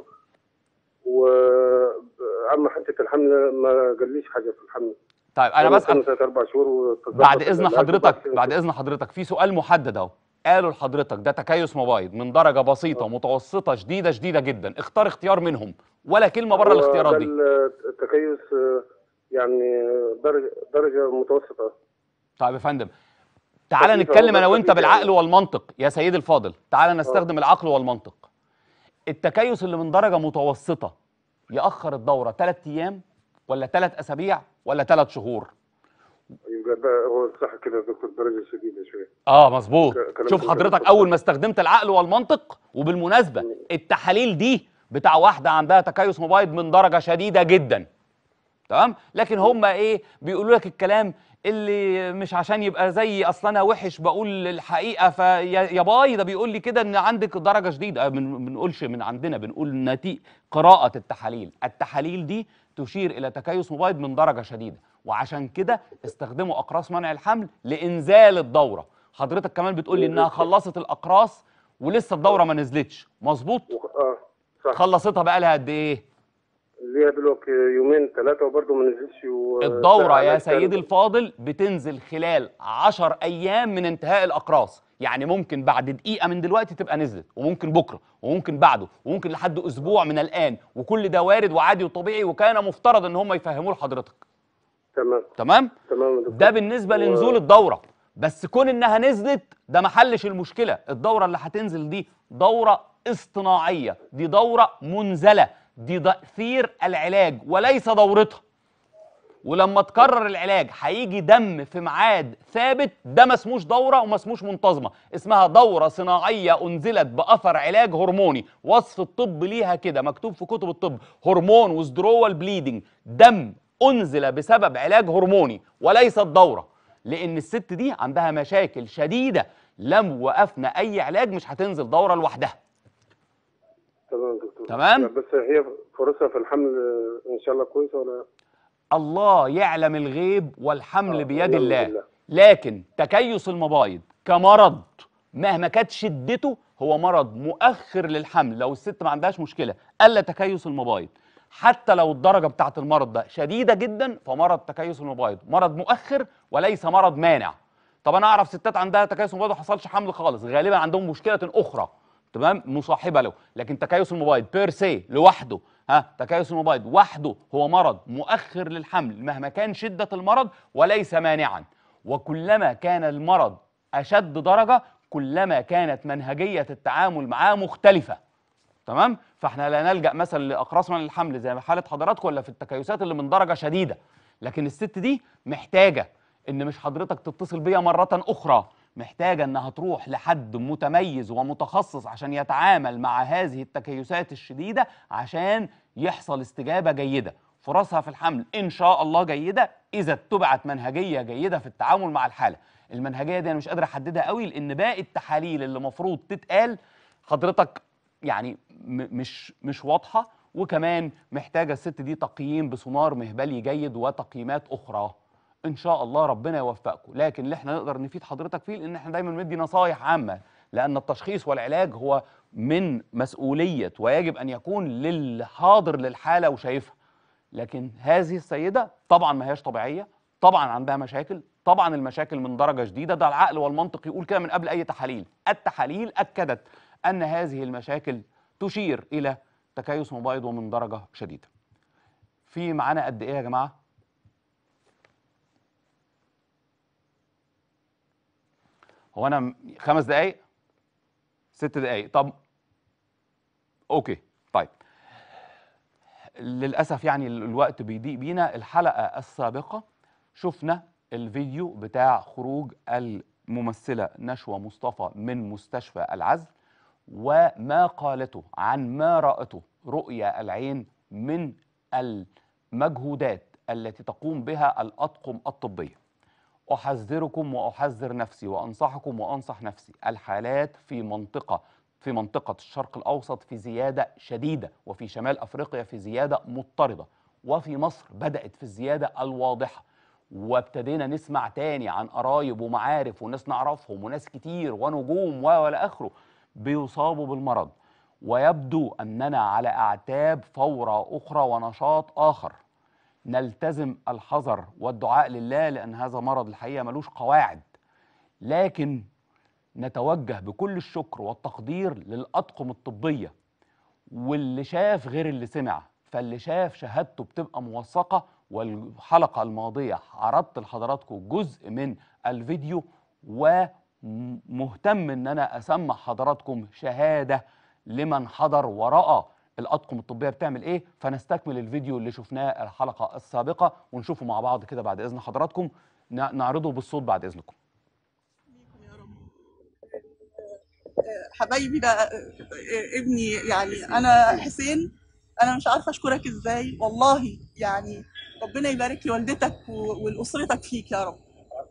وعم حته الحمل ما قاليش حاجه في الحمل طيب انا بسال ثلاث اربع شهور وتظبط بعد اذن العلاج حضرتك وبعد بعد كده- اذن حضرتك في سؤال محدد اهو قالوا لحضرتك ده تكيس مبايض من درجه بسيطه متوسطه شديده شديده جدا اختار اختيار منهم ولا كلمه بره هو الاختيارات ده دي التكيس آه، يعني درجه درجه متوسطه طيب يا فندم تعالى خفيفة نتكلم والله انا وانت خفيفة بالعقل يعني. والمنطق يا سيدي الفاضل تعالى نستخدم العقل والمنطق التكيس اللي من درجه متوسطه ياخر الدوره ثلاث ايام ولا ثلاث اسابيع ولا ثلاث شهور يبقى ده هو صح كده يا دكتور درجه شديده شويه اه مظبوط ك- كلام شوف كده حضرتك بالظبط. اول ما استخدمت العقل والمنطق وبالمناسبه التحاليل دي بتاع واحده عندها تكيس مبايض من درجه شديده جدا تمام لكن هم ايه بيقولوا لك الكلام اللي مش عشان يبقى زي اصل انا وحش بقول الحقيقه فيا يا باي ده بيقول لي كده ان عندك درجه شديده ما بنقولش من عندنا بنقول نتيجه قراءه التحاليل التحاليل دي تشير الى تكيس مبايض من درجه شديده وعشان كده استخدموا اقراص منع الحمل لانزال الدوره حضرتك كمان بتقول لي انها خلصت الاقراص ولسه الدوره ما نزلتش مظبوط و- اه صح خلصتها بقى لها قد ايه ليها دلوقتي يومين ثلاثه وبرضه ما نزلش و... الدورة ده يا علاج تاني. سيدي الفاضل بتنزل خلال عشر أيام من انتهاء الأقراص يعني ممكن بعد دقيقة من دلوقتي تبقى نزلت وممكن بكرة وممكن بعده وممكن لحد أسبوع من الآن وكل ده وارد وعادي وطبيعي وكان مفترض إن هم يفهموه لحضرتك تمام تمام تمام يا دكتور. ده بالنسبة و- لنزول الدورة بس كون إنها نزلت ده ما حلش المشكلة الدورة اللي هتنزل دي دورة اصطناعية دي دورة منزلة دي تأثير العلاج وليس دورتها ولما تكرر العلاج هيجي دم في ميعاد ثابت ده ما اسموش دوره وما اسموش منتظمه اسمها دوره صناعيه انزلت باثر علاج هرموني وصف الطب ليها كده مكتوب في كتب الطب هرمون وزدرول بليدنج دم انزل بسبب علاج هرموني وليست دوره لان الست دي عندها مشاكل شديده لم وقفنا اي علاج مش هتنزل دوره لوحدها تمام يا دكتور تمام؟ بس هي فرصها في الحمل آه، ان شاء الله كويسه ولا الله يعلم الغيب والحمل آه، بيد والعياذ الله بالله. لكن تكيس المبايض كمرض مهما كانت شدته هو مرض مؤخر للحمل لو الست ما عندهاش مشكله الا تكيس المبايض حتى لو الدرجه بتاعه المرض ده شديده جدا فمرض تكيس المبايض مرض مؤخر وليس مرض مانع طب انا اعرف ستات عندها تكيس مبايض وما حصلش حمل خالص غالبا عندهم مشكله اخرى تمام مصاحبه له لكن تكيس المبايض بير سي لوحده ها تكيس المبايض وحده هو مرض مؤخر للحمل مهما كان شده المرض وليس مانعا وكلما كان المرض اشد درجه كلما كانت منهجيه التعامل معاه مختلفه تمام فاحنا لا نلجا مثلا لاقراص من الحمل زي ما حاله حضراتكم ولا في التكيسات اللي من درجه شديده لكن الست دي محتاجه ان مش حضرتك تتصل بيا مره اخرى محتاجه انها تروح لحد متميز ومتخصص عشان يتعامل مع هذه التكيسات الشديده عشان يحصل استجابه جيده فرصها في الحمل ان شاء الله جيده اذا اتبعت منهجيه جيده في التعامل مع الحاله المنهجيه دي انا مش قادر احددها قوي لان باقي التحاليل اللي المفروض تتقال حضرتك يعني م- مش مش واضحه وكمان محتاجه الست دي تقييم بسونار مهبلي جيد وتقييمات اخرى ان شاء الله ربنا يوفقكم لكن اللي احنا نقدر نفيد حضرتك فيه لان احنا دايما بندي نصايح عامه لان التشخيص والعلاج هو من مسؤوليه ويجب ان يكون للحاضر للحاله وشايفها لكن هذه السيده طبعا ما هياش طبيعيه طبعا عندها مشاكل طبعا المشاكل من درجه شديده ده العقل والمنطق يقول كده من قبل اي تحاليل التحاليل اكدت ان هذه المشاكل تشير الى تكيس مبايض ومن درجه شديده في معانا قد ايه يا جماعه هو انا م- خمس دقايق ست دقايق طب اوكي طيب للاسف يعني ال- الوقت بيضيق بينا الحلقه السابقه شفنا الفيديو بتاع خروج الممثله نشوى مصطفى من مستشفى العزل وما قالته عن ما راته رؤيا العين من المجهودات التي تقوم بها الاطقم الطبيه احذركم واحذر نفسي وانصحكم وانصح نفسي الحالات في منطقه في منطقه الشرق الاوسط في زياده شديده وفي شمال افريقيا في زياده مضطرده وفي مصر بدات في الزياده الواضحه وابتدينا نسمع تاني عن قرايب ومعارف وناس نعرفهم وناس كتير ونجوم و ولا اخره بيصابوا بالمرض ويبدو اننا على اعتاب فوره اخرى ونشاط اخر نلتزم الحذر والدعاء لله لان هذا مرض الحقيقه ملوش قواعد لكن نتوجه بكل الشكر والتقدير للاطقم الطبيه واللي شاف غير اللي سمع فاللي شاف شهادته بتبقى موثقه والحلقه الماضيه عرضت لحضراتكم جزء من الفيديو ومهتم ان انا اسمع حضراتكم شهاده لمن حضر وراى الاطقم الطبيه بتعمل ايه فنستكمل الفيديو اللي شفناه الحلقه السابقه ونشوفه مع بعض كده بعد اذن حضراتكم ن- نعرضه بالصوت بعد اذنكم يا رب حبايبي بقى ابني يعني انا حسين انا مش عارفه اشكرك ازاي والله يعني ربنا يبارك لوالدتك و- ولاسرتك فيك يا رب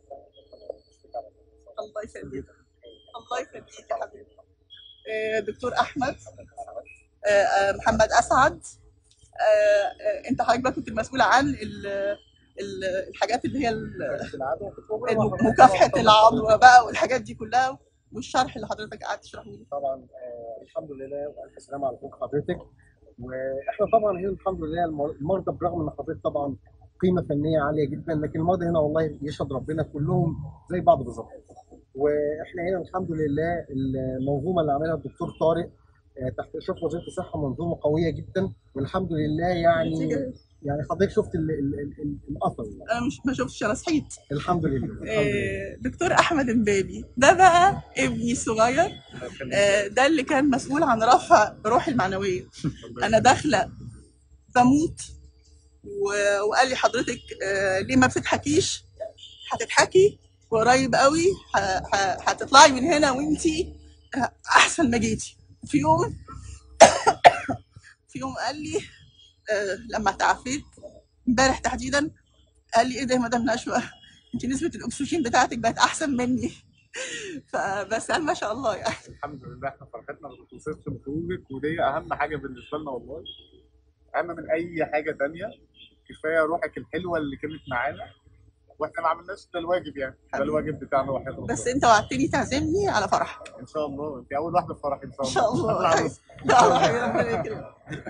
الله يخليك الله يخليك يا حبيبي آه، دكتور احمد آه، آه، محمد اسعد آه، آه، انت حضرتك بقى كنت المسؤول عن ال- ال- الحاجات اللي هي ال- الم- مكافحه العدوى بقى والحاجات دي كلها والشرح اللي حضرتك قاعد تشرحه لي طبعا آه الحمد لله والف سلامه على فوق حضرتك واحنا طبعا هنا الحمد لله المر- المرضى برغم ان حضرتك طبعا قيمه فنيه عاليه جدا لكن المرضى هنا والله يشهد ربنا كلهم زي بعض بالظبط واحنا هنا الحمد لله المنظومه اللي عاملها الدكتور طارق آه، تحت اشراف وزاره الصحه منظومه قويه جدا والحمد لله يعني يعني حضرتك شفت ال ال ال ال الاثر يعني. انا مش ما شفتش انا صحيت الحمد لله الحمد لله آه، دكتور احمد امبابي ده بقى ابني الصغير آه، ده اللي كان مسؤول عن رفع روحي المعنويه انا داخله بموت و- وقال لي حضرتك آه، ليه ما بتضحكيش هتضحكي وقريب قوي ه- ه- هتطلعي من هنا وانتي آه، احسن ما جيتي في يوم في يوم قال لي آه، لما تعافيت امبارح تحديدا قال لي ايه ده يا مدام نشوى انت نسبه الاكسجين بتاعتك بقت احسن مني فبس قال ما شاء الله يعني الحمد لله احنا فرحتنا ما بتوصفش بخروجك ودي اهم حاجه بالنسبه لنا والله اهم من اي حاجه تانية كفايه روحك الحلوه اللي كانت معانا واحنا ما عملناش ده الواجب يعني ده الواجب بتاعنا وحياه ربنا بس انت وعدتني تعزمني على فرح ان شاء الله انت اول واحده في فرح ان شاء ان شاء الله الله العروس. لا الله يا ربنا يكرمك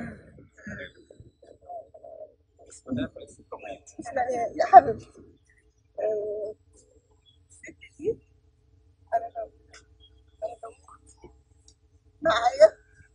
تسلم يا- يا حبيبتي آه، الست دي انا لو انا لو اختي معايا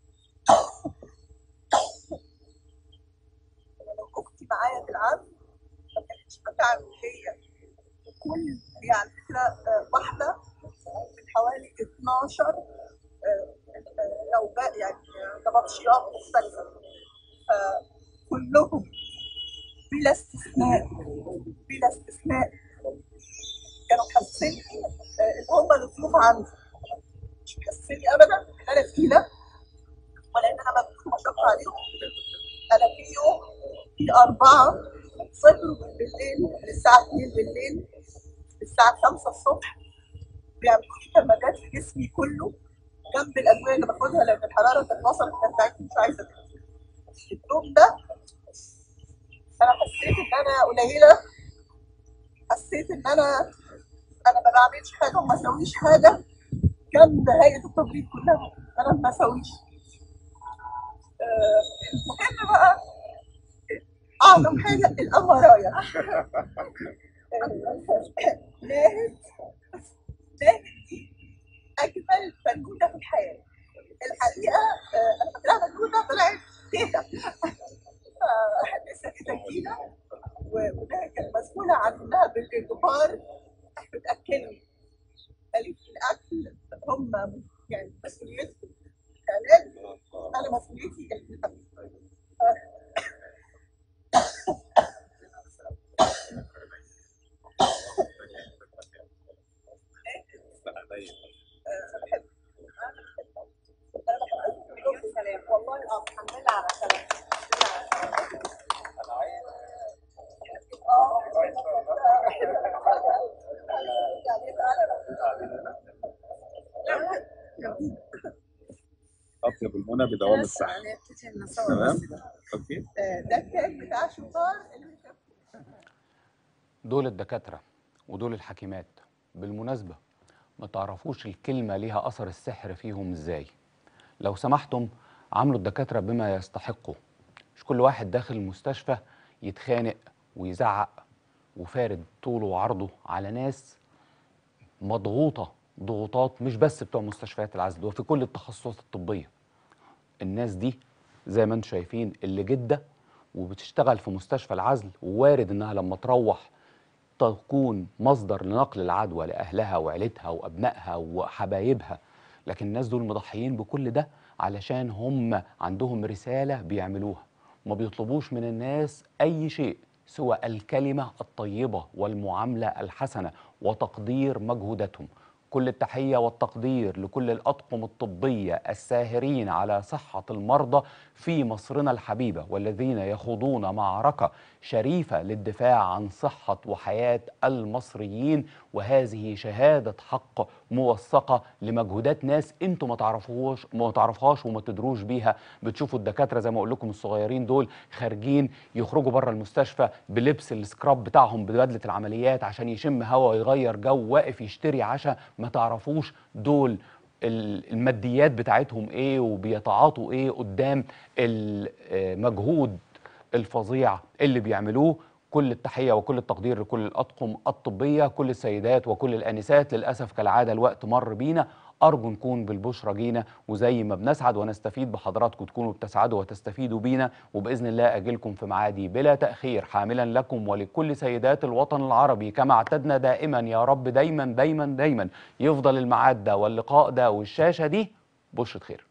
أنا لو اختي معايا في العزم ما كانتش بتعمل هي كل هي على فكره آه، واحده من حوالي 12 آه، آه، لو بقى يعني نبطشيات مختلفه فكلهم بلا استثناء بلا استثناء كانوا محسسني آه، ان هم نزلوهم عندي مش محسسني ابدا ان انا تقيله ولا ان انا مجهود مشقه عليهم انا في يوم في اربعه صفروا من بالليل للساعه 2 بالليل للساعه 5 الصبح بيعملوا لي كمادات في جسمي كله جنب الادويه اللي باخدها لان الحراره كانت وصلت كانت تعبت مش عايزه تنزل. اليوم ده انا حسيت ان انا قليله حسيت ان انا انا ما بعملش حاجه وما اسويش حاجه جنب هيئه التمريض كلها انا ما اسويش آه، المهم بقى اعظم حاجه الامرايا ناهد ناهد دي اجمل فنونه في الحياه الحقيقه آه، انا فاكراها فنونه طلعت تيتا لسه تيتا جديده و- وده كانت مسؤوله عن انها بالاجبار بتاكلني قالت لي الاكل هم يعني مسؤوليتهم العلاج انا مسؤوليتي الاكل والله العظيم الحمد لله على سلامتك اطيب المنى بدوام الصحه تمام اوكي ده الكيك بتاع شطار اللي شاف- دول الدكاترة ودول الحكيمات بالمناسبة ما تعرفوش الكلمة ليها أثر السحر فيهم إزاي لو سمحتم عاملوا الدكاترة بما يستحقوا مش كل واحد داخل المستشفى يتخانق ويزعق وفارد طوله وعرضه على ناس مضغوطة ضغوطات مش بس بتوع مستشفيات العزل وفي كل التخصصات الطبية الناس دي زي ما انتم شايفين اللي جدة وبتشتغل في مستشفى العزل ووارد انها لما تروح تكون مصدر لنقل العدوى لأهلها وعيلتها وأبنائها وحبايبها لكن الناس دول مضحيين بكل ده علشان هم عندهم رسالة بيعملوها وما بيطلبوش من الناس أي شيء سوى الكلمة الطيبة والمعاملة الحسنة وتقدير مجهوداتهم كل التحية والتقدير لكل الأطقم الطبية الساهرين على صحة المرضى في مصرنا الحبيبة والذين يخوضون معركة شريفة للدفاع عن صحة وحياة المصريين وهذه شهادة حق موثقة لمجهودات ناس انتم ما تعرفوهاش ما تعرفهاش وما تدروش بيها بتشوفوا الدكاترة زي ما اقول لكم الصغيرين دول خارجين يخرجوا بره المستشفى بلبس السكراب بتاعهم ببدلة العمليات عشان يشم هوا ويغير جو واقف يشتري عشاء ما تعرفوش دول ال- الماديات بتاعتهم ايه وبيتعاطوا ايه قدام المجهود الفظيع اللي بيعملوه كل التحية وكل التقدير لكل الأطقم الطبية كل السيدات وكل الآنسات للأسف كالعادة الوقت مر بينا أرجو نكون بالبشرى جينا وزي ما بنسعد ونستفيد بحضراتكم تكونوا بتسعدوا وتستفيدوا بينا وبإذن الله أجيلكم في معادي بلا تأخير حاملا لكم ولكل سيدات الوطن العربي كما اعتدنا دائما يا رب دايما دايما دايما يفضل الميعاد ده واللقاء ده والشاشة دي بشرة خير